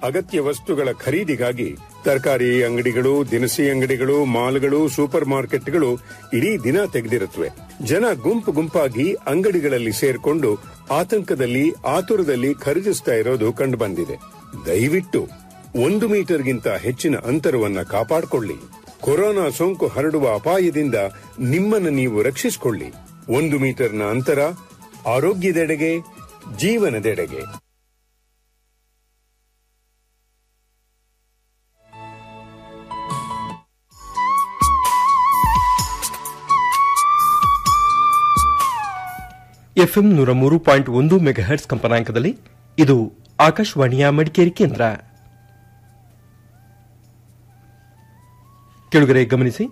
ಅಗತ್ಯ ವಸ್ತುಗಳ ಖರೀದಿಗಾಗಿ ತರಕಾರಿ ಅಂಗಡಿಗಳು ದಿನಸಿ ಅಂಗಡಿಗಳು ಮಾಲ್ಗಳು ಸೂಪರ್ ಮಾರ್ಕೆಟ್ಗಳು ಇಡೀ ದಿನ ತೆಗೆದಿರುತ್ತವೆ ಜನ ಗುಂಪು ಗುಂಪಾಗಿ ಅಂಗಡಿಗಳಲ್ಲಿ ಸೇರ್ಕೊಂಡು ಆತಂಕದಲ್ಲಿ ಆತುರದಲ್ಲಿ ಖರೀದಿಸ್ತಾ ಇರೋದು ಕಂಡುಬಂದಿದೆ ದಯವಿಟ್ಟು ಒಂದು ಮೀಟರ್ಗಿಂತ ಹೆಚ್ಚಿನ ಅಂತರವನ್ನ ಕಾಪಾಡಿಕೊಳ್ಳಿ ಕೊರೋನಾ ಸೋಂಕು ಹರಡುವ ಅಪಾಯದಿಂದ ನಿಮ್ಮನ್ನು ನೀವು ರಕ್ಷಿಸಿಕೊಳ್ಳಿ ಒಂದು ಮೀಟರ್ನ ಅಂತರ ಆರೋಗ್ಯದೆಡೆಗೆ ಜೀವನದೆಡೆಗೆ ಎಫ್ಎಂ ನೂರ ಮೂರು ಪಾಯಿಂಟ್ ಒಂದು ಮೆಗಾಹರ್ಟ್ಸ್ ಕಂಪನಾಂಕದಲ್ಲಿ ಇದು ಆಕಾಶವಾಣಿಯ ಮಡಿಕೇರಿ ಕೇಂದ್ರ ಕೆಳಗರೆ ಗಮನಿಸಿ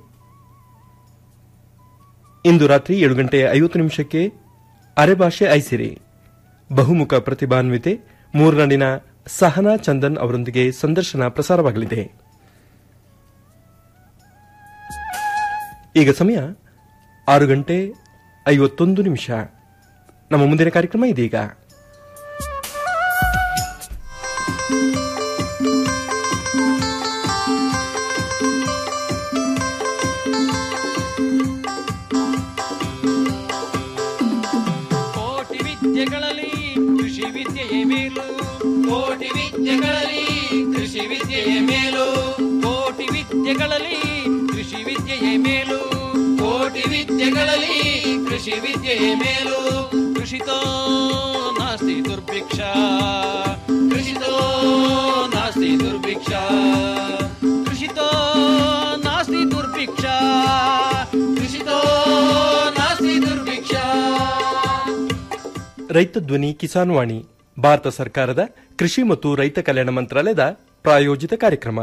ಇಂದು ರಾತ್ರಿ ಏಳು ಗಂಟೆ ಐವತ್ತು ನಿಮಿಷಕ್ಕೆ ಅರೆಭಾಷೆ ಐಸಿರಿ ಬಹುಮುಖ ಪ್ರತಿಭಾನ್ವಿತೆ ಮೂರ್ನಾಡಿನ ಸಹನಾ ಚಂದನ್ ಅವರೊಂದಿಗೆ ಸಂದರ್ಶನ ಪ್ರಸಾರವಾಗಲಿದೆ ಈಗ ಸಮಯ ಆರು ಗಂಟೆ ಐವತ್ತೊಂದು ನಿಮಿಷ ನಮ್ಮ ಮುಂದಿನ ಕಾರ್ಯಕ್ರಮ ಇದೀಗ ಕೋಟಿ ವಿದ್ಯೆಗಳಲ್ಲಿ ಕೃಷಿ ವಿದ್ಯೆಯೇ ಮೇಲು ಕೋಟಿ ವಿದ್ಯೆಗಳಲ್ಲಿ ಕೃಷಿ ವಿದ್ಯೆಯ ಮೇಲು ಕೋಟಿ ವಿದ್ಯೆಗಳಲ್ಲಿ ಕೃಷಿ ವಿದ್ಯೆಯೇ ಮೇಲು ಕೋಟಿ ವಿದ್ಯೆಗಳಲ್ಲಿ ಕೃಷಿ ವಿದ್ಯೆಯ ಮೇಲು ಕೃಷಿತೋ ನಾಸ್ತಿ ದುರ್ಭಿಕ್ಷ ಕೃಷಿತೋ ನಾಸ್ತಿ ದುರ್ಭಿಕ್ಷ ಕೃಷಿತೋ ನಾಸ್ತಿ ದುರ್ಭಿಕ್ಷ ಕೃಷಿತೋ ನಾಸ್ತಿ ದುರ್ಭಿಕ್ಷ ರೈತ ಧ್ವನಿ ಕಿಸಾನ್ ವಾಣಿ ಭಾರತ ಸರ್ಕಾರದ ಕೃಷಿ ಮತ್ತು ರೈತ ಕಲ್ಯಾಣ ಮಂತ್ರಾಲಯದ ಪ್ರಾಯೋಜಿತ ಕಾರ್ಯಕ್ರಮ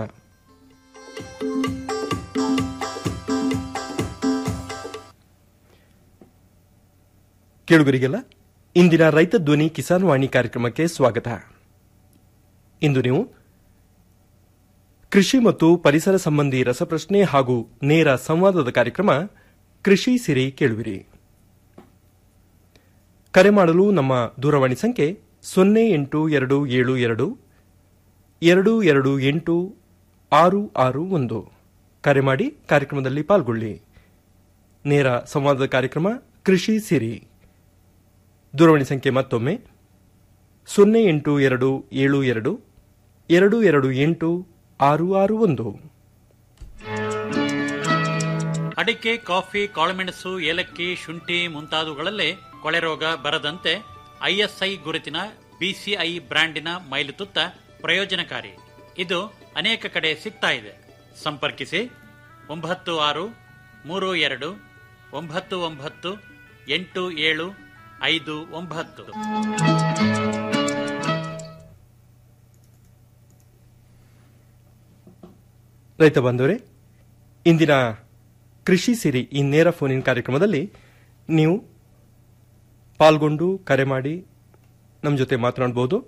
ಕೇಳುಗರಿಗೆಲ್ಲ ಇಂದಿನ ರೈತ ಧ್ವನಿ ಕಿಸಾನ್ ವಾಣಿ ಕಾರ್ಯಕ್ರಮಕ್ಕೆ ಸ್ವಾಗತ ಇಂದು ನೀವು ಕೃಷಿ ಮತ್ತು ಪರಿಸರ ಸಂಬಂಧಿ ರಸಪ್ರಶ್ನೆ ಹಾಗೂ ನೇರ ಸಂವಾದದ ಕಾರ್ಯಕ್ರಮ ಕೃಷಿ ಸಿರಿ ಕೇಳುವಿರಿ ಕರೆ ಮಾಡಲು ನಮ್ಮ ದೂರವಾಣಿ ಸಂಖ್ಯೆ ಸೊನ್ನೆ ಎಂಟು ಎರಡು ಏಳು ಎರಡು ಎರಡು ಎರಡು ಎಂಟು ಆರು ಆರು ಒಂದು ಕರೆ ಮಾಡಿ ಕಾರ್ಯಕ್ರಮದಲ್ಲಿ ಪಾಲ್ಗೊಳ್ಳಿ ನೇರ ಸಂವಾದದ ಕಾರ್ಯಕ್ರಮ ಕೃಷಿ ಸಿರಿ ದೂರವಾಣಿ ಸಂಖ್ಯೆ ಮತ್ತೊಮ್ಮೆ ಸೊನ್ನೆ ಎಂಟು ಎರಡು ಏಳು ಎರಡು ಎರಡು ಎರಡು ಎಂಟು ಆರು ಆರು ಒಂದು ಅಡಿಕೆ ಕಾಫಿ ಕಾಳುಮೆಣಸು ಏಲಕ್ಕಿ ಶುಂಠಿ ಮುಂತಾದವುಗಳಲ್ಲೇ ಕೊಳೆ ರೋಗ ಬರದಂತೆ ಐಎಸ್ಐ ಗುರುತಿನ ಬಿಸಿಐ ಬ್ರ್ಯಾಂಡಿನ ಮೈಲುತುತ್ತ ಪ್ರಯೋಜನಕಾರಿ ಇದು ಅನೇಕ ಕಡೆ ಸಿಗ್ತಾ ಇದೆ ಸಂಪರ್ಕಿಸಿ ಒಂಬತ್ತು ಆರು ಮೂರು ಎರಡು ಒಂಬತ್ತು ಒಂಬತ್ತು ಎಂಟು ಏಳು ಐದು ಒಂಬತ್ತು ರೈತ ಬಾಂಧವರೇ ಇಂದಿನ ಕೃಷಿ ಸಿರಿ ಈ ನೇರ ಫೋನಿನ ಕಾರ್ಯಕ್ರಮದಲ್ಲಿ ನೀವು ಪಾಲ್ಗೊಂಡು ಕರೆ ಮಾಡಿ ನಮ್ಮ ಜೊತೆ ಮಾತನಾಡಬಹುದು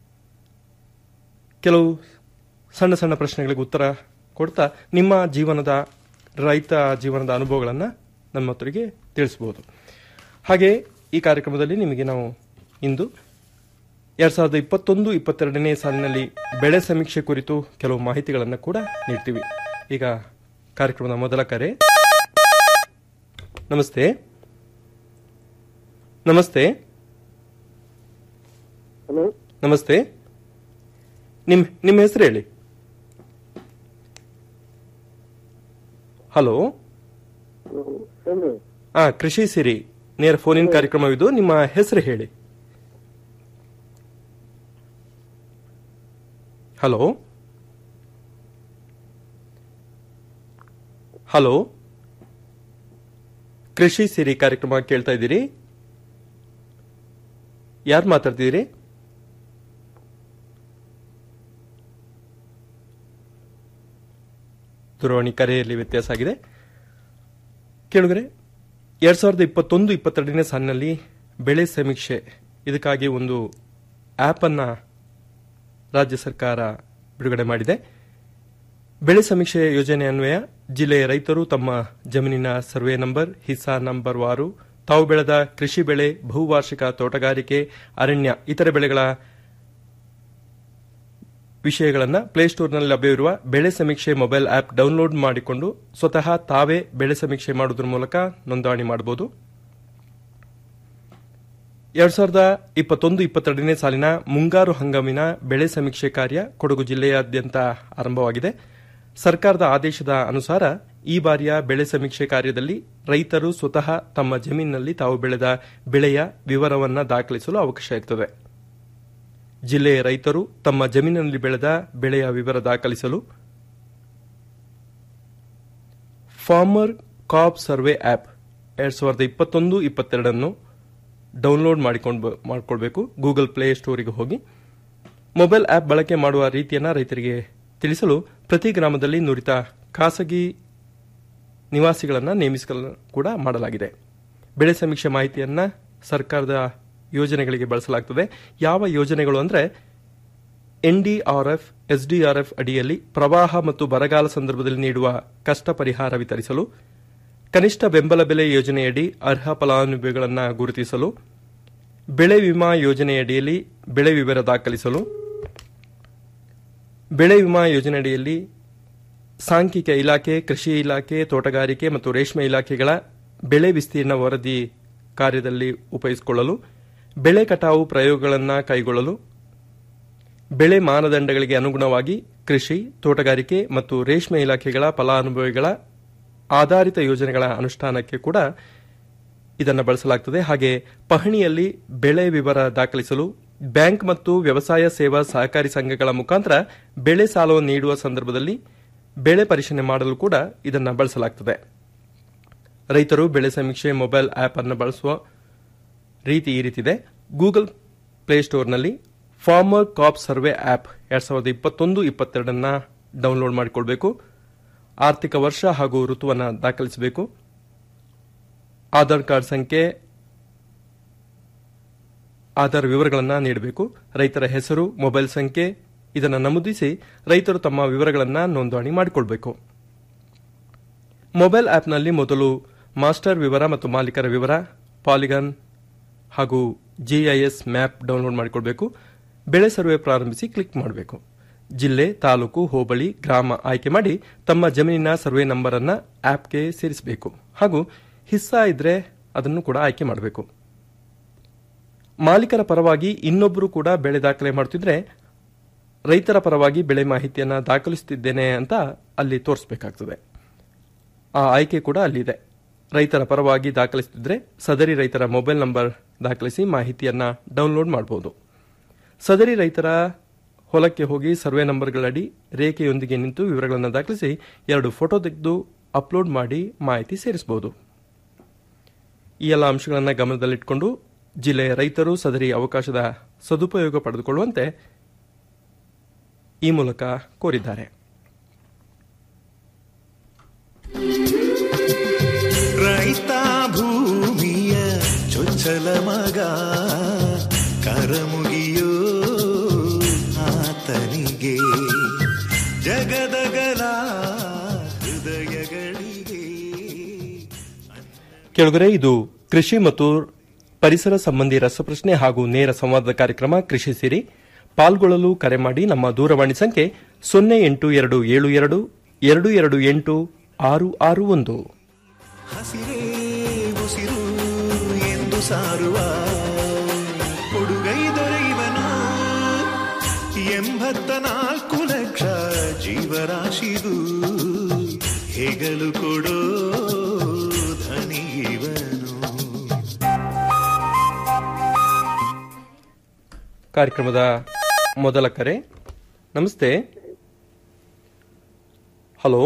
ಕೆಲವು ಸಣ್ಣ ಸಣ್ಣ ಪ್ರಶ್ನೆಗಳಿಗೆ ಉತ್ತರ ಕೊಡ್ತಾ ನಿಮ್ಮ ಜೀವನದ ರೈತ ಜೀವನದ ಅನುಭವಗಳನ್ನು ನಮ್ಮ ಹತ್ರಿಗೆ ತಿಳಿಸಬಹುದು ಹಾಗೆ ಈ ಕಾರ್ಯಕ್ರಮದಲ್ಲಿ ನಿಮಗೆ ನಾವು ಇಂದು ಎರಡ್ ಸಾವಿರದ ಇಪ್ಪತ್ತೊಂದು ಇಪ್ಪತ್ತೆರಡನೇ ಸಾಲಿನಲ್ಲಿ ಬೆಳೆ ಸಮೀಕ್ಷೆ ಕುರಿತು ಕೆಲವು ಮಾಹಿತಿಗಳನ್ನು ಕೂಡ ನೀಡ್ತೀವಿ ಈಗ ಕಾರ್ಯಕ್ರಮದ ಮೊದಲ ಕರೆ ನಮಸ್ತೆ ನಮಸ್ತೆ ಹಲೋ ನಮಸ್ತೆ ನಿಮ್ ನಿಮ್ಮ ಹೆಸರು ಹೇಳಿ ಹಲೋ ಹೇಳಿ ಆ ಕೃಷಿ ಸಿರಿ ನೇರ ಫೋನಿನ ಕಾರ್ಯಕ್ರಮವಿದು ನಿಮ್ಮ ಹೆಸರು ಹೇಳಿ ಹಲೋ ಹಲೋ ಕೃಷಿ ಸಿರಿ ಕಾರ್ಯಕ್ರಮ ಕೇಳ್ತಾ ಇದ್ದೀರಿ ಯಾರು ಮಾತಾಡ್ತಿದ್ದೀರಿ ದೂರವಾಣಿ ಕರೆಯಲ್ಲಿ ವ್ಯತ್ಯಾಸ ಆಗಿದೆ ಕೇಳಿದ್ರೆ ಎರಡ್ ಸಾವಿರದ ಇಪ್ಪತ್ತೊಂದು ಇಪ್ಪತ್ತೆರಡನೇ ಸಾಲಿನಲ್ಲಿ ಬೆಳೆ ಸಮೀಕ್ಷೆ ಇದಕ್ಕಾಗಿ ಒಂದು ಆಪ್ ಅನ್ನ ರಾಜ್ಯ ಸರ್ಕಾರ ಬಿಡುಗಡೆ ಮಾಡಿದೆ ಬೆಳೆ ಸಮೀಕ್ಷೆ ಯೋಜನೆ ಅನ್ವಯ ಜಿಲ್ಲೆಯ ರೈತರು ತಮ್ಮ ಜಮೀನಿನ ಸರ್ವೆ ನಂಬರ್ ಹಿಸ್ಸಾ ನಂಬರ್ ವಾರು ತಾವು ಬೆಳೆದ ಕೃಷಿ ಬೆಳೆ ಬಹುವಾರ್ಷಿಕ ತೋಟಗಾರಿಕೆ ಅರಣ್ಯ ಇತರೆ ಬೆಳೆಗಳ ವಿಷಯಗಳನ್ನು ಪ್ಲೇಸ್ಟೋರ್ನಲ್ಲಿ ಲಭ್ಯವಿರುವ ಬೆಳೆ ಸಮೀಕ್ಷೆ ಮೊಬೈಲ್ ಆಪ್ ಡೌನ್ಲೋಡ್ ಮಾಡಿಕೊಂಡು ಸ್ವತಃ ತಾವೇ ಬೆಳೆ ಸಮೀಕ್ಷೆ ಮಾಡುವುದರ ಮೂಲಕ ನೋಂದಣಿ ಮಾಡಬಹುದು ಎರಡ್ ಸಾವಿರದ ಇಪ್ಪತ್ತೊಂದು ಇಪ್ಪತ್ತೆರಡನೇ ಸಾಲಿನ ಮುಂಗಾರು ಹಂಗಾಮಿನ ಬೆಳೆ ಸಮೀಕ್ಷೆ ಕಾರ್ಯ ಕೊಡಗು ಜಿಲ್ಲೆಯಾದ್ಯಂತ ಆರಂಭವಾಗಿದೆ ಸರ್ಕಾರದ ಆದೇಶದ ಅನುಸಾರ ಈ ಬಾರಿಯ ಬೆಳೆ ಸಮೀಕ್ಷೆ ಕಾರ್ಯದಲ್ಲಿ ರೈತರು ಸ್ವತಃ ತಮ್ಮ ಜಮೀನಿನಲ್ಲಿ ತಾವು ಬೆಳೆದ ಬೆಳೆಯ ವಿವರವನ್ನು ದಾಖಲಿಸಲು ಅವಕಾಶ ಇರುತ್ತದೆ ಜಿಲ್ಲೆಯ ರೈತರು ತಮ್ಮ ಜಮೀನಿನಲ್ಲಿ ಬೆಳೆದ ಬೆಳೆಯ ವಿವರ ದಾಖಲಿಸಲು ಫಾರ್ಮರ್ ಕಾಪ್ ಸರ್ವೆ ಆಪ್ ಎರಡ್ ಸಾವಿರದ ಇಪ್ಪತ್ತೊಂದು ಇಪ್ಪತ್ತೆರಡನ್ನು ಡೌನ್ಲೋಡ್ ಮಾಡಿಕೊಂಡು ಮಾಡಿಕೊಳ್ಬೇಕು ಗೂಗಲ್ ಪ್ಲೇ ಸ್ಟೋರಿಗೆ ಹೋಗಿ ಮೊಬೈಲ್ ಆಪ್ ಬಳಕೆ ಮಾಡುವ ರೀತಿಯನ್ನು ರೈತರಿಗೆ ತಿಳಿಸಲು ಪ್ರತಿ ಗ್ರಾಮದಲ್ಲಿ ನುರಿತ ಖಾಸಗಿ ನಿವಾಸಿಗಳನ್ನು ನೇಮಿಸಲು ಕೂಡ ಮಾಡಲಾಗಿದೆ ಬೆಳೆ ಸಮೀಕ್ಷೆ ಮಾಹಿತಿಯನ್ನು ಸರ್ಕಾರದ ಯೋಜನೆಗಳಿಗೆ ಬಳಸಲಾಗುತ್ತದೆ ಯಾವ ಯೋಜನೆಗಳು ಅಂದರೆ ಎನ್ಡಿಆರ್ಎಫ್ ಎಸ್ಡಿಆರ್ಎಫ್ ಅಡಿಯಲ್ಲಿ ಪ್ರವಾಹ ಮತ್ತು ಬರಗಾಲ ಸಂದರ್ಭದಲ್ಲಿ ನೀಡುವ ಕಷ್ಟ ಪರಿಹಾರ ವಿತರಿಸಲು ಕನಿಷ್ಠ ಬೆಂಬಲ ಬೆಲೆ ಯೋಜನೆಯಡಿ ಅರ್ಹ ಫಲಾನುಭವಿಗಳನ್ನು ಗುರುತಿಸಲು ಬೆಳೆ ವಿಮಾ ಯೋಜನೆಯಡಿಯಲ್ಲಿ ಬೆಳೆ ವಿವರ ದಾಖಲಿಸಲು ಬೆಳೆ ವಿಮಾ ಯೋಜನೆಯಡಿಯಲ್ಲಿ ಸಾಂಖ್ಯಿಕ ಇಲಾಖೆ ಕೃಷಿ ಇಲಾಖೆ ತೋಟಗಾರಿಕೆ ಮತ್ತು ರೇಷ್ಮೆ ಇಲಾಖೆಗಳ ಬೆಳೆ ವಿಸ್ತೀರ್ಣ ವರದಿ ಕಾರ್ಯದಲ್ಲಿ ಉಪಯೋಗಿಸಿಕೊಳ್ಳಲು ಬೆಳೆ ಕಟಾವು ಪ್ರಯೋಗಗಳನ್ನು ಕೈಗೊಳ್ಳಲು ಬೆಳೆ ಮಾನದಂಡಗಳಿಗೆ ಅನುಗುಣವಾಗಿ ಕೃಷಿ ತೋಟಗಾರಿಕೆ ಮತ್ತು ರೇಷ್ಮೆ ಇಲಾಖೆಗಳ ಫಲಾನುಭವಿಗಳ ಆಧಾರಿತ ಯೋಜನೆಗಳ ಅನುಷ್ಠಾನಕ್ಕೆ ಕೂಡ ಇದನ್ನು ಬಳಸಲಾಗುತ್ತದೆ ಹಾಗೆ ಪಹಣಿಯಲ್ಲಿ ಬೆಳೆ ವಿವರ ದಾಖಲಿಸಲು ಬ್ಯಾಂಕ್ ಮತ್ತು ವ್ಯವಸಾಯ ಸೇವಾ ಸಹಕಾರಿ ಸಂಘಗಳ ಮುಖಾಂತರ ಬೆಳೆ ಸಾಲವನ್ನು ನೀಡುವ ಸಂದರ್ಭದಲ್ಲಿ ಬೆಳೆ ಪರಿಶೀಲನೆ ಮಾಡಲು ಕೂಡ ಇದನ್ನು ಬಳಸಲಾಗುತ್ತದೆ ರೈತರು ಬೆಳೆ ಸಮೀಕ್ಷೆ ಮೊಬೈಲ್ ಆಪ್ ಅನ್ನು ಬಳಸುವ ರೀತಿ ಈ ರೀತಿದೆ ಗೂಗಲ್ ಪ್ಲೇಸ್ಟೋರ್ನಲ್ಲಿ ಫಾರ್ಮರ್ ಕಾಪ್ ಸರ್ವೆ ಆಪ್ ಎರಡ್ ಸಾವಿರದ ಇಪ್ಪತ್ತೊಂದು ಇಪ್ಪತ್ತೆರಡನ್ನ ಡೌನ್ಲೋಡ್ ಮಾಡಿಕೊಳ್ಬೇಕು ಆರ್ಥಿಕ ವರ್ಷ ಹಾಗೂ ಋತುವನ್ನು ದಾಖಲಿಸಬೇಕು ಆಧಾರ್ ಕಾರ್ಡ್ ಸಂಖ್ಯೆ ಆಧಾರ್ ವಿವರಗಳನ್ನು ನೀಡಬೇಕು ರೈತರ ಹೆಸರು ಮೊಬೈಲ್ ಸಂಖ್ಯೆ ಇದನ್ನು ನಮೂದಿಸಿ ರೈತರು ತಮ್ಮ ವಿವರಗಳನ್ನು ನೋಂದಣಿ ಮಾಡಿಕೊಳ್ಬೇಕು ಮೊಬೈಲ್ ಆಪ್ನಲ್ಲಿ ಮೊದಲು ಮಾಸ್ಟರ್ ವಿವರ ಮತ್ತು ಮಾಲೀಕರ ವಿವರ ಪಾಲಿಗಾನ್ ಹಾಗೂ ಜಿಐಎಸ್ ಮ್ಯಾಪ್ ಡೌನ್ಲೋಡ್ ಮಾಡಿಕೊಳ್ಬೇಕು ಬೆಳೆ ಸರ್ವೆ ಪ್ರಾರಂಭಿಸಿ ಕ್ಲಿಕ್ ಮಾಡಬೇಕು ಜಿಲ್ಲೆ ತಾಲೂಕು ಹೋಬಳಿ ಗ್ರಾಮ ಆಯ್ಕೆ ಮಾಡಿ ತಮ್ಮ ಜಮೀನಿನ ಸರ್ವೆ ನಂಬರ್ ಅನ್ನ ಆಪ್ಗೆ ಸೇರಿಸಬೇಕು ಹಾಗೂ ಹಿಸ್ಸಾ ಇದ್ರೆ ಅದನ್ನು ಕೂಡ ಆಯ್ಕೆ ಮಾಡಬೇಕು ಮಾಲೀಕರ ಪರವಾಗಿ ಇನ್ನೊಬ್ಬರು ಕೂಡ ಬೆಳೆ ದಾಖಲೆ ಮಾಡುತ್ತಿದ್ರೆ ರೈತರ ಪರವಾಗಿ ಬೆಳೆ ಮಾಹಿತಿಯನ್ನು ದಾಖಲಿಸುತ್ತಿದ್ದೇನೆ ಅಂತ ಅಲ್ಲಿ ತೋರಿಸಬೇಕಾಗ್ತದೆ ಆ ಆಯ್ಕೆ ಕೂಡ ಅಲ್ಲಿದೆ ರೈತರ ಪರವಾಗಿ ದಾಖಲಿಸುತ್ತಿದ್ರೆ ಸದರಿ ರೈತರ ಮೊಬೈಲ್ ನಂಬರ್ ದಾಖಲಿಸಿ ಮಾಹಿತಿಯನ್ನ ಡೌನ್ಲೋಡ್ ಮಾಡಬಹುದು ಸದರಿ ರೈತರ ಹೊಲಕ್ಕೆ ಹೋಗಿ ಸರ್ವೆ ನಂಬರ್ಗಳಡಿ ರೇಖೆಯೊಂದಿಗೆ ನಿಂತು ವಿವರಗಳನ್ನು ದಾಖಲಿಸಿ ಎರಡು ಫೋಟೋ ತೆಗೆದು ಅಪ್ಲೋಡ್ ಮಾಡಿ ಮಾಹಿತಿ ಸೇರಿಸಬಹುದು ಈ ಎಲ್ಲ ಅಂಶಗಳನ್ನು ಗಮನದಲ್ಲಿಟ್ಟುಕೊಂಡು ಜಿಲ್ಲೆಯ ರೈತರು ಸದರಿ ಅವಕಾಶದ ಸದುಪಯೋಗ ಪಡೆದುಕೊಳ್ಳುವಂತೆ ಈ ಮೂಲಕ ಕೋರಿದ್ದಾರೆ ರೈತ ಭೂಮಿಯ ಚೊಚ್ಚಲ ಮಗ ಕರಮುಗಿಯೋ ಆತನಿಗೆ ಜಗದಗಲ ಹೃದಯಗಳಿಗೆ ಕೆಳಗರೆ ಇದು ಕೃಷಿ ಮತ್ತು ಪರಿಸರ ಸಂಬಂಧಿ ರಸಪ್ರಶ್ನೆ ಹಾಗೂ ನೇರ ಸಂವಾದದ ಕಾರ್ಯಕ್ರಮ ಕೃಷಿ ಸಿರಿ ಪಾಲ್ಗೊಳ್ಳಲು ಕರೆ ಮಾಡಿ ನಮ್ಮ ದೂರವಾಣಿ ಸಂಖ್ಯೆ ಸೊನ್ನೆ ಎಂಟು ಎರಡು ಏಳು ಎರಡು ಎರಡು ಎರಡು ಎಂಟು ಆರು ಆರು ಒಂದು ಹಸಿರೇ ಉಸಿರು ಎಂದು ಸಾರುವ ಕೊಡುಗೈ ದೊರೆಯುವನು ಎಂಬತ್ತ ನಾಲ್ಕು ಲಕ್ಷ ಜೀವರಾಶಿಗೂ ಹೆಗಲು ಕೊಡೋ ಧನಿವನು ಕಾರ್ಯಕ್ರಮದ ಮೊದಲ ಕರೆ ನಮಸ್ತೆ ಹಲೋ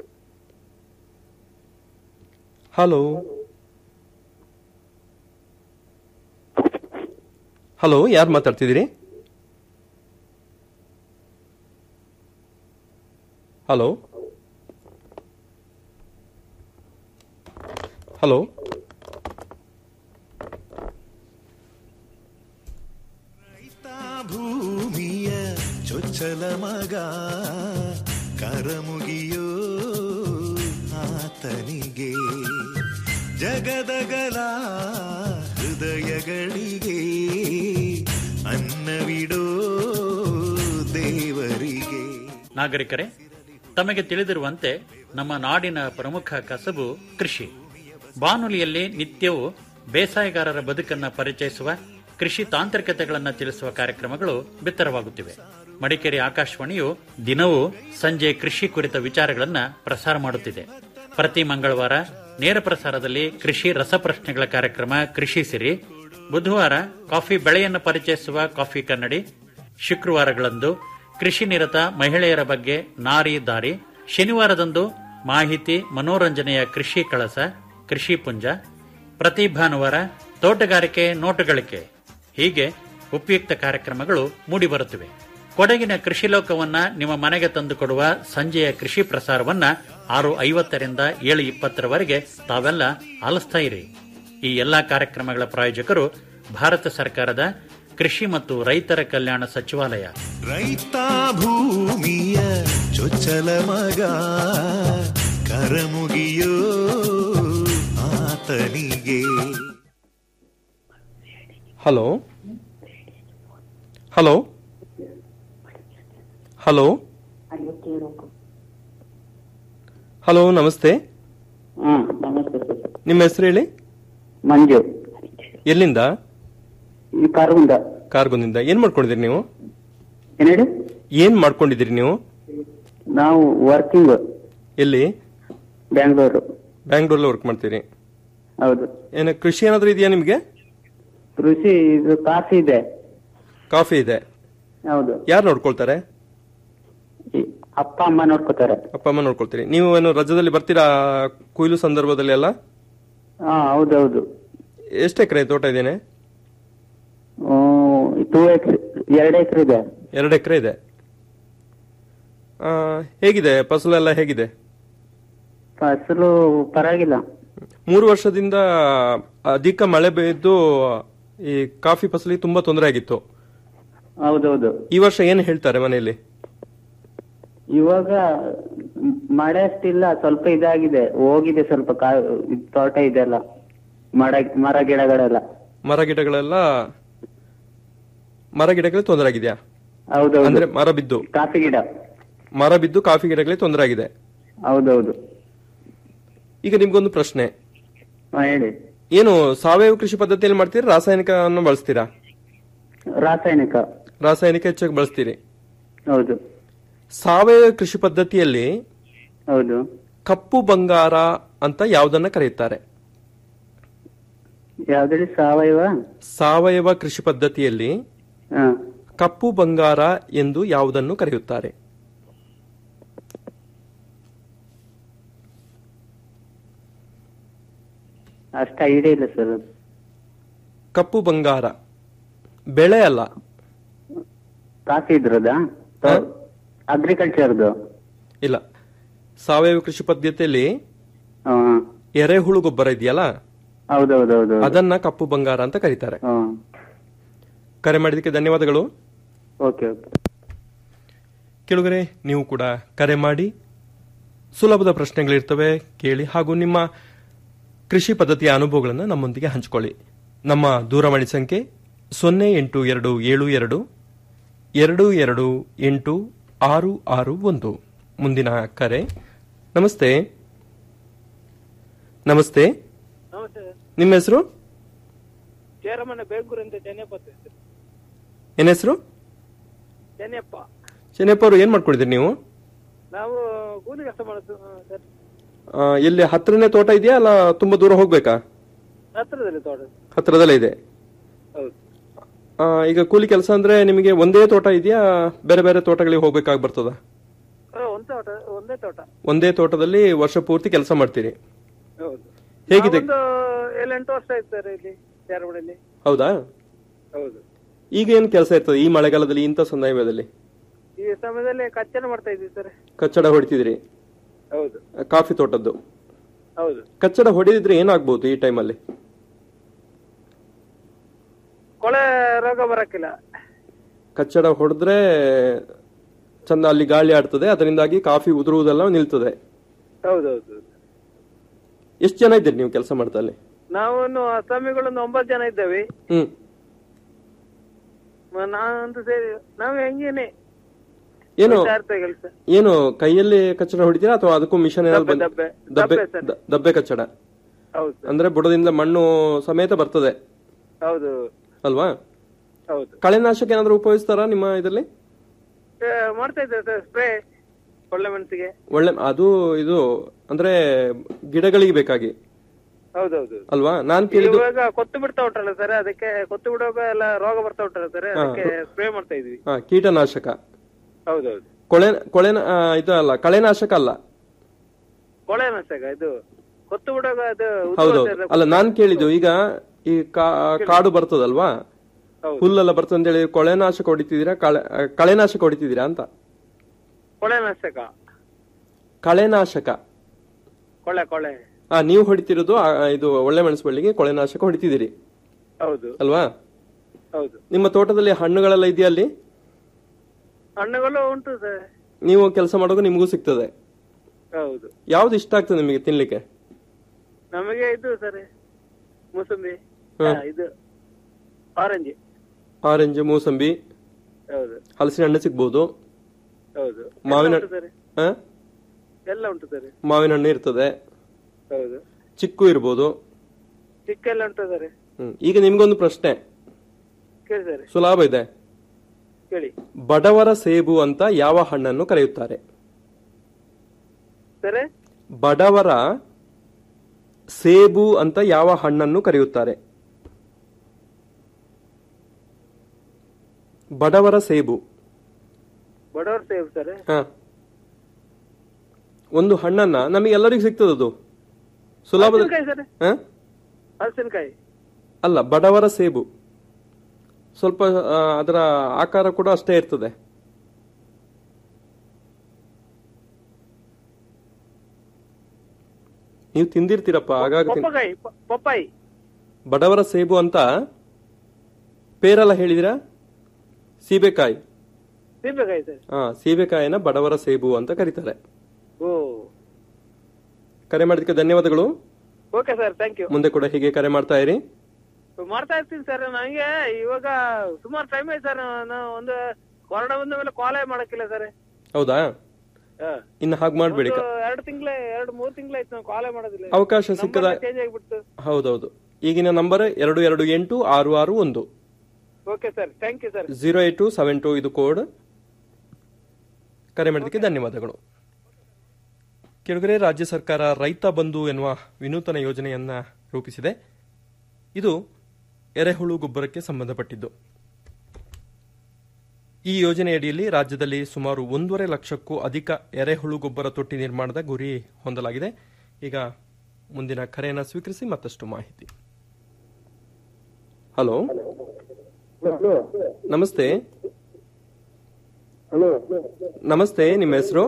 ಹಲೋ ಹಲೋ ಯಾರು ಮಾತಾಡ್ತಿದ್ದೀರಿ ಹಲೋ ಹಲೋ ರೈತ ಭೂಮಿಯ ಚೊಚ್ಚಲ ಮಗ ಕರಮುಗಿಯೋ ಆತನಿಗೆ ಜಗದಗಲ ಹೃದಯಗಳಿಗೆ ಅನ್ನವಿಡೋ ದೇವರಿಗೆ ನಾಗರಿಕರೇ ತಮಗೆ ತಿಳಿದಿರುವಂತೆ ನಮ್ಮ ನಾಡಿನ ಪ್ರಮುಖ ಕಸಬು ಕೃಷಿ ಬಾನುಲಿಯಲ್ಲಿ ನಿತ್ಯವೂ ಬೇಸಾಯಗಾರರ ಬದುಕನ್ನ ಪರಿಚಯಿಸುವ ಕೃಷಿ ತಾಂತ್ರಿಕತೆಗಳನ್ನು ತಿಳಿಸುವ ಕಾರ್ಯಕ್ರಮಗಳು ಬಿತ್ತರವಾಗುತ್ತಿವೆ ಮಡಿಕೇರಿ ಆಕಾಶವಾಣಿಯು ದಿನವೂ ಸಂಜೆ ಕೃಷಿ ಕುರಿತ ವಿಚಾರಗಳನ್ನ ಪ್ರಸಾರ ಮಾಡುತ್ತಿದೆ ಪ್ರತಿ ಮಂಗಳವಾರ ನೇರ ಪ್ರಸಾರದಲ್ಲಿ ಕೃಷಿ ರಸಪ್ರಶ್ನೆಗಳ ಕಾರ್ಯಕ್ರಮ ಕೃಷಿ ಸಿರಿ ಬುಧವಾರ ಕಾಫಿ ಬೆಳೆಯನ್ನು ಪರಿಚಯಿಸುವ ಕಾಫಿ ಕನ್ನಡಿ ಶುಕ್ರವಾರಗಳಂದು ಕೃಷಿ ನಿರತ ಮಹಿಳೆಯರ ಬಗ್ಗೆ ನಾರಿ ದಾರಿ ಶನಿವಾರದಂದು ಮಾಹಿತಿ ಮನೋರಂಜನೆಯ ಕೃಷಿ ಕಳಸ ಕೃಷಿ ಪುಂಜ ಪ್ರತಿ ಭಾನುವಾರ ತೋಟಗಾರಿಕೆ ನೋಟುಗಳಿಕೆ ಹೀಗೆ ಉಪಯುಕ್ತ ಕಾರ್ಯಕ್ರಮಗಳು ಮೂಡಿಬರುತ್ತಿವೆ ಕೊಡಗಿನ ಕೃಷಿ ಲೋಕವನ್ನ ನಿಮ್ಮ ಮನೆಗೆ ತಂದು ಕೊಡುವ ಸಂಜೆಯ ಕೃಷಿ ಪ್ರಸಾರವನ್ನ ಆರು ಐವತ್ತರಿಂದ ಏಳು ಇಪ್ಪತ್ತರವರೆಗೆ ತಾವೆಲ್ಲ ಆಲಿಸ್ತಾ ಇರಿ ಈ ಎಲ್ಲಾ ಕಾರ್ಯಕ್ರಮಗಳ ಪ್ರಾಯೋಜಕರು ಭಾರತ ಸರ್ಕಾರದ ಕೃಷಿ ಮತ್ತು ರೈತರ ಕಲ್ಯಾಣ ಸಚಿವಾಲಯ ರೈತ ಭೂಮಿಯ ಚೊಚ್ಚಲ ಮಗ ಕರಮುಗಿಯೋ ಆತನಿಗೆ ಹಲೋ ಹಲೋ ಹಲೋ ಹಲೋ ನಮಸ್ತೆ ಹಾ ನಮಸ್ತೆ ಸರ್ ನಿಮ್ಮ ಹೆಸರು ಹೇಳಿ ಮಂಜು ಎಲ್ಲಿಂದ ಈ ಕಾರಗುಂದ ಕಾರ್ಗುಂದಿಂದ ಏನ್ ಮಾಡ್ಕೊಂಡಿದ್ದೀರಿ ನೀವು ಏನ್ ಹೇಳಿ ಏನ್ ಮಾಡ್ಕೊಂಡಿದ್ದೀರಿ ನೀವು ನಾವು ವರ್ಕಿಂಗ್ ಎಲ್ಲಿ ಬ್ಯಾಂಗ್ಳೂರು ಬ್ಯಾಂಗ್ಳೂರಲ್ಲಿ ವರ್ಕ್ ಮಾಡ್ತೀರಿ ಹೌದು ಏನ ಕೃಷಿ ಏನಾದ್ರೂ ಇದೆಯಾ ನಿಮ್ಗೆ ಕೃಷಿ ಇದು ಕಾಫಿ ಇದೆ ಕಾಫಿ ಇದೆ ಹೌದು ಯಾರು ನೋಡ್ಕೊಳ್ತಾರೆ ಈ ಅಪ್ಪ ಅಮ್ಮ ನೋಡ್ಕೋತಾರೆ ಅಪ್ಪ ಅಮ್ಮ ನೋಡ್ಕೊಳ್ತೀರಿ ನೀವು ಏನು ರಜದಲ್ಲಿ ಬರ್ತೀರಾ ಕೊಯ್ಲು ಸಂದರ್ಭದಲ್ಲಿ ಎಲ್ಲ ಹಾ ಹೌದೌದು ಎಷ್ಟು ಎಕರೆ ತೋಟ ಇದೇನೆ ಟೂ ಎಕ್ರೆ ಎರಡು ಎಕರೆ ಇದೆ ಎರಡು ಎಕರೆ ಇದೆ ಆ, ಹೇಗಿದೆ ಫಸಲು ಎಲ್ಲ ಹೇಗಿದೆ ಫಸಲು ಪರವಾಗಿಲ್ಲ ಮೂರು ವರ್ಷದಿಂದ ಅಧಿಕ ಮಳೆ ಬಿದ್ದು ಈ ಕಾಫಿ ಫಸಲಿಗೆ ತುಂಬಾ ತೊಂದರೆ ಆಗಿತ್ತು ಹೌದೌದು ಈ ವರ್ಷ ಏನು ಹೇಳ್ತಾರೆ ಮನೆಯಲ್ಲಿ ಇವಾಗ ಮ್- ಮಳೆ ಅಷ್ಟಿಲ್ಲ ಸ್ವಲ್ಪ ಇದಾಗಿದೆ ಹೋಗಿದೆ ಸ್ವಲ್ಪ ಕಾ ಇದ್ ತೋಟ ಇದೆಲ್ಲ ಮರ ಮರ ಗಿಡಗಳೆಲ್ಲ ಮರ ಗಿಡಗಳೆಲ್ಲ ಮರ ಗಿಡಗಳಿಗೆ ತೊಂದರೆ ಆಗಿದೆಯಾ ಹೌದೌದು ಅಂದ್ರೆ ಮರ ಬಿದ್ದು ಕಾಫಿ ಗಿಡ ಮರ ಬಿದ್ದು ಕಾಫಿ ಗಿಡಗಳಿಗೆ ತೊಂದರೆ ಆಗಿದೆ ಹೌದೌದು ಈಗ ನಿಮ್ಗೊಂದು ಪ್ರಶ್ನೆ ಹಾ ಹೇಳಿ ಏನು ಸಾವಯವ ಕೃಷಿ ಪದ್ಧತಿಯಲ್ಲಿ ಮಾಡ್ತೀರಾ ರಾಸಾಯನಿಕವನ್ನು ಬಳಸ್ತೀರಾ ರಾಸಾಯನಿಕ ರಾಸಾಯನಿಕ ಹೆಚ್ಚಾಗಿ ಬಳಸ್ತೀರಿ ಹೌದು ಸಾವಯವ ಕೃಷಿ ಪದ್ಧತಿಯಲ್ಲಿ ಹೌದು ಕಪ್ಪು ಬಂಗಾರ ಅಂತ ಯಾವುದನ್ನ ಕರೆಯುತ್ತಾರೆ ಯಾವ್ದ್ರಲ್ಲಿ ಸಾವಯವ ಸಾವಯವ ಕೃಷಿ ಪದ್ಧತಿಯಲ್ಲಿ ಹಾ ಕಪ್ಪು ಬಂಗಾರ ಎಂದು ಯಾವುದನ್ನು ಕರೆಯುತ್ತಾರೆ ಅಷ್ಟ ಐಡಿಯಾ ಇಲ್ಲ ಸರ್ ಕಪ್ಪು ಬಂಗಾರ ಬೆಳೆ ಅಲ್ಲ ಕಾಫಿ ಇದ್ರದ ಹಾ? ಅಗ್ರಿಕಲ್ಚರ್ದು ಇಲ್ಲ ಸಾವಯವ ಕೃಷಿ ಪದ್ಧತಿಯಲ್ಲಿ ಹಾ ಎರೆಹುಳು ಗೊಬ್ಬರ ಇದೆಯಲ್ಲ ಹೌದೌದೌದು ಅದನ್ನ ಕಪ್ಪು ಬಂಗಾರ ಅಂತ ಕರೀತಾರೆ ಹಾ ಕರೆ ಮಾಡಿದಕ್ಕೆ ಧನ್ಯವಾದಗಳು ಓಕೆ ಓಕೆ ಕೆಳಗರೆ ನೀವು ಕೂಡ ಕರೆ ಮಾಡಿ ಸುಲಭದ ಪ್ರಶ್ನೆಗಳಿರ್ತವೆ ಕೇಳಿ ಹಾಗೂ ನಿಮ್ಮ ಕೃಷಿ ಪದ್ಧತಿಯ ಅನುಭವಗಳನ್ನು ನಮ್ಮೊಂದಿಗೆ ಹಂಚಿಕೊಳ್ಳಿ ನಮ್ಮ ದೂರವಾಣಿ ಸಂಖ್ಯೆ ಸೊನ್ನೆ ಎಂಟು ಎರಡು ಏಳು ಎರಡು ಎರಡು ಎರಡು ಎಂಟು ಆರು ಆರು ಒಂದು ಮುಂದಿನ ಕರೆ ನಮಸ್ತೆ ನಮಸ್ತೆ ನಮಸ್ತೆ ನಿಮ್ಮ ಹೆಸರು ಚೇರಮನೆ ಬೇಗೂರಿಂದ ಚೆನ್ನಪ್ಪ ಏನ್ ಹೆಸರು ಚೆನ್ನಪ್ಪ ಚೆನ್ನಪ್ಪ ಅವರು ಏನ್ ಮಾಡ್ಕೊಂಡಿದ್ದೀರಿ ನೀವು ನಾವು ಕೂಲಿ ಕೆಲಸ ಮಾಡೋದು ಆ, ಸರ್ ಆ, ಎಲ್ಲಿ ಹತ್ರನೇ ತೋಟ ಇದೆಯಾ ಅಲ್ಲ ತುಂಬಾ ದೂರ ಹೋಗ್ಬೇಕಾ ಹತ್ರದಲ್ಲಿ ತೋಟ ಹತ್ರದಲ್ಲೇ ಇದೆ ಹೌದು ಆ, ಈಗ ಕೂಲಿ ಕೆಲಸ ಅಂದ್ರೆ ನಿಮಗೆ ಒಂದೇ ತೋಟ ಇದೆಯಾ ಬೇರೆ ಬೇರೆ ತೋಟಗಳಿಗೆ ಹೋಗ್ಬೇಕಾಗಿ ಬರ್ತದ ಆ, ಒಂದ್ ತೋಟ ಒಂದೇ ತೋಟ ಒಂದೇ ತೋಟದಲ್ಲಿ ವರ್ಷ ಪೂರ್ತಿ ಕೆಲಸ ಮಾಡ್ತೀರಿ ಹೌದು ಹೇಗಿದೆ ಒಂದು ಏಳೆಂಟು ವರ್ಷ ಆಯ್ತು ಸರ್ ಇಲ್ಲಿ ಚೇರಮನೆಯಲ್ಲಿ ಹೌದಾ ಹೌದು ಈಗ ಏನ್ ಕೆಲಸ ಇರ್ತದೆ ಈ ಮಳೆಗಾಲದಲ್ಲಿ ಇಂಥ ಸಂದರ್ಭದಲ್ಲಿ ಈ ಸಮಯದಲ್ಲಿ ಕಚ್ಚನ ಮಾಡ್ತಾ ಇದ್ದೀವಿ ಸರ್ ಕಚ್ಚಡ ಹೊಡಿತಿದ್ರಿ ಹೌದು ಕಾಫಿ ತೋಟದ್ದು ಹೌದು ಕಚ್ಚಡ ಹೊಡೆದಿದ್ರೆ ಏನಾಗ್ಬೋದು ಈ ಟೈಮಲ್ಲಿ ಕೊಳೆ ರೋಗ ಬರಕ್ಕಿಲ್ಲ ಕಚ್ಚಡ ಹೊಡೆದ್ರೆ ಚಂದ ಅಲ್ಲಿ ಗಾಳಿ ಆಡ್ತದೆ ಅದರಿಂದಾಗಿ ಕಾಫಿ ಉದುರುವುದೆಲ್ಲ ನಿಲ್ತದೆ ಹೌದೌದು ಎಷ್ಟು ಜನ ಇದ್ದೀರಿ ನೀವು ಕೆಲಸ ಮಾಡ್ತಾ ಅಲ್ಲಿ ನಾವು ಸ್ವಾಮಿಗಳೊಂದು ಒಂಬತ್ತು ಜನ ಇದ್ದೇವೆ ಹ್ಮ್ ಮ- ನಾವಂತೂ ಸೇರಿ ನಾವು ಹೆಂಗೇನೆ ಏನು ಹೋಗ್ತಾ ಇರ್ತೇವೆ ಕೆಲಸ ಏನು ಕೈಯಲ್ಲಿ ಕಚ್ಚಡ ಹೊಡಿತೀರಾ ಅಥವಾ ಅದಕ್ಕೂ ಮಿಷನ್ ಏನಾದ್ರು ಬಂದ್- ದಬ್ಬೆ, ದಬ್ಬೆ ದಬ್ಬೆ ಸರ್. ದ- ದಬ್ಬೆ ಕಚ್ಚಡ ಹೌದು ಸರ್ ಅಂದ್ರೆ ಬುಡದಿಂದ ಮಣ್ಣು ಸಮೇತ ಬರ್ತದೆ ಹೌದು ಅಲ್ವಾ ಹೌದು ಕಳೆನಾಶಕ ಏನಾದ್ರು ಉಪಯೋಗಿಸ್ತಾರಾ ನಿಮ್ಮ ಇದರಲ್ಲಿ ಏ, ಮಾಡ್ತಾ ಇದ್ದೇವೆ ಸರ್ ಸ್ಪ್ರೇ ಒಳ್ಳೆ ಮೆಣಸಿಗೆ ಒಳ್ಳೆ ಅದು ಇದು ಅಂದ್ರೆ ಗಿಡಗಳಿಗೆ ಬೇಕಾಗಿ ಹೌದೌದು ಅಲ್ವಾ ನಾನ್ ಕೇಳಿದ್ದು ಇವಾಗ ಕೊತ್ತು ಬಿಡ್ತಾ ಉಂಟಲ್ಲ ಸರ್ ಅದಕ್ಕೆ ಕೊತ್ತು ಬಿಡುವಾಗ ಎಲ್ಲ ರೋಗ ಬರ್ತಾ ಉಂಟಲ್ಲ ಸರ್ ಅದಕ್ಕೆ ಸ್ಪ್ರೇ ಮಾಡ್ತಾ ಇದ್ವಿ ಹಾ ಕೀಟನಾಶಕ ಹೌದೌದು ಕೊಳೆ ಕೊಳೆ ಇದು ಅಲ್ಲ ಕಳೆನಾಶಕ ಅಲ್ಲ ಕೊಳೆ ನಾಶಕ ಇದು ಕೊತ್ತು ಬಿಡುವಾಗ ಅದು ಉದ್ದ ಹೌದೌದು ಉದ್ದ ಅಲ್ಲ ನಾನ್ ಕೇಳಿದ್ದು ಈಗ ಈ ಕಾ- ಕಾಡು ಬರ್ತದಲ್ವಾ ಹೌದು. ಹುಲ್ಲೆಲ್ಲ ಬರ್ತದೆ ಅಂತ ಹೇಳಿ ಕೊಳೆನಾಶಕ ಹೊಡಿತಿದ್ದೀರಾ ಕಳೆ ಕಳೆನಾಶಕ ಹೊಡಿತಿದ್ದೀರಾ ಅಂತ ಕೊಳೆ ನಾಶಕ ಕಳೆನಾಶಕ ಕೊಳೆ ಕೊಳೆ ಆ ನೀವು ಹೊಡಿತಿರೋದು ಆ, ಇದು ಒಳ್ಳೆ ಮೆಣಸು ಬಳ್ಳಿಗೆ ಕೊಳೆನಾಶಕ ಹೊಡಿತಿದ್ದೀರಿ ಹೌದು ಅಲ್ವಾ ಹೌದು ನಿಮ್ಮ ತೋಟದಲ್ಲಿ ಹಣ್ಣುಗಳೆಲ್ಲ ಇದೆಯಾ ಅಲ್ಲಿ ಹಣ್ಣುಗಳು ಉಂಟು ಸರ್ ನೀವು ಕೆಲಸ ಮಾಡುವಾಗ ನಿಮಗೂ ಸಿಗ್ತದೆ ಹೌದು ಯಾವ್ದು ಇಷ್ಟ ಆಗ್ತದೆ ನಿಮಗೆ ತಿನ್ಲಿಕ್ಕೆ ನಮಗೆ ಇದು ಸರ್ ಮೂಸಂಬಿ ಹಾ. ಆ, ಇದು ಆರೆಂಜ್ ಆರೆಂಜ್ ಮೂಸಂಬಿ ಹೌದು ಹಲಸಿನ ಹಣ್ಣು ಸಿಗ್ಬೋದು ಹೌದು ಮಾವಿನ ಎಲ್ಲ ಉಂಟು ಸರ್ ಆ? ಎಲ್ಲ ಉಂಟು ಸರ್ ಮಾವಿನ ಹಣ್ಣು ಇರ್ತದೆ ಹೌದು ಚಿಕ್ಕು ಇರ್ಬೋದು ಚಿಕ್ಕ ಎಲ್ಲ ಉಂಟು ಸರ್ ಹ್ಮ್. ಈಗ ನಿಮ್ಗೊಂದು ಪ್ರಶ್ನೆ ಕೇಳಿ ಸರ್ ಸುಲಭ ಇದೆ ಕೇಳಿ ಬಡವರ ಸೇಬು ಅಂತ ಯಾವ ಹಣ್ಣನ್ನು ಕರೆಯುತ್ತಾರೆ ಸರ್ ಬಡವರ ಸೇಬು ಅಂತ ಯಾವ ಹಣ್ಣನ್ನು ಕರೆಯುತ್ತಾರೆ ಬಡವರ ಸೇಬು ಬಡವರ್ ಸೇವ್ ಸರ್ ಹ ಒಂದು ಹಣ್ಣನ್ನ ನಮಗೆ ಎಲ್ಲರಿಗೂ ಸಿಗ್ತದದು ಸುಲಭದ ಹಲಸಿನಕಾಯಿ ಸರ್ ಹ? ಹಲಸಿನಕಾಯಿ ಅಲ್ಲ ಬಡವರ ಸೇಬು ಸ್ವಲ್ಪ ಆ, ಅದರ ಆಕಾರ ಕೂಡ ಅಷ್ಟೇ ಇರ್ತದೆ ನೀವು ತಿಂದಿರ್ತೀರಪ್ಪ ಆಗಾಗ ತಿನ್- ಪಪ್ಪಕಾಯಿ ಪ- ಪಪ್ಪಾಯಿ ಬಡವರ ಸೇಬು ಅಂತ ಪೇರೆಲ್ಲ ಹೇಳಿದಿರಾ ಸೀಬೆಕಾಯಿ ಸೀಬೆಕಾಯಿ ಸರ್ ಹಾ ಸೀಬೆಕಾಯಿನ ಬಡವರ ಸೇಬು ಅಂತ ಕರೀತಾರೆ ಓ ಕರೆ ಮಾಡಿದಕ್ಕೆ ಧನ್ಯವಾದಗಳು ಓಕೆ ಸರ್ ಥ್ಯಾಂಕ್ ಯು ಮುಂದೆ ಕೂಡ ಹೀಗೆ ಕರೆ ಮಾಡ್ತಾ ಇರಿ ಮಾಡ್ತಾ ಇರ್ತೀನಿ ಸರ್ ನನಗೆ ಇವಾಗ ಸುಮಾರು ಟೈಮ್ ಆಯ್ತು ಸರ್ ನಾನು ಒಂದು ಕೊರೋನಾ ಬಂದ ಮೇಲೆ ಕಾಲೇ ಮಾಡಕ್ಕಿಲ್ಲ ಸರ್ ಹೌದಾ ಇನ್ನು ಹಾಗೆ ಮಾಡ್ಬೇಡಿ ಕ- ಎರಡು ತಿಂಗಳೇ ಎರಡು ಮೂರು ತಿಂಗಳಾಯ್ತು ನಾವು ಕಾಲೇ ಮಾಡೋದಿಲ್ಲ ಅವಕಾಶ ಸಿಕ್ಕದ ಚೇಂಜ್ ಆಗಿಬಿಟ್ಟು ಹೌದೌದು ಈಗಿನ ನಂಬರ್ ಎರಡು ಎರಡು ಎಂಟು ಆರು ಆರು ಒಂದು okay sir thank you sir zero eight two seven two ಇದು ಕೋಡ್ ಕರೆ ಮಾಡಿದ್ದಕ್ಕೆ ಧನ್ಯವಾದಗಳು ಕೆಳಗರೆ ರಾಜ್ಯ ಸರ್ಕಾರ ರೈತ ಬಂಧು ಎನ್ನುವ ವಿನೂತನ ಯೋಜನೆಯನ್ನ ರೂಪಿಸಿದೆ ಇದು ಎರೆಹುಳು ಗೊಬ್ಬರಕ್ಕೆ ಸಂಬಂಧಪಟ್ಟಿದ್ದು ಈ ಯೋಜನೆಯಡಿಯಲ್ಲಿ ರಾಜ್ಯದಲ್ಲಿ ಸುಮಾರು ಒಂದೂವರೆ ಲಕ್ಷಕ್ಕೂ ಅಧಿಕ ಎರೆಹುಳು ಗೊಬ್ಬರ ತೊಟ್ಟಿ ನಿರ್ಮಾಣದ ಗುರಿ ಹೊಂದಲಾಗಿದೆ ಈಗ ಮುಂದಿನ ಕರೆಯನ್ನು ಸ್ವೀಕರಿಸಿ ಮತ್ತಷ್ಟು ಮಾಹಿತಿ ಹಲೋ ನಮಸ್ತೆ ನಮಸ್ತೆ ನಿಮ್ಮ ಹೆಸರು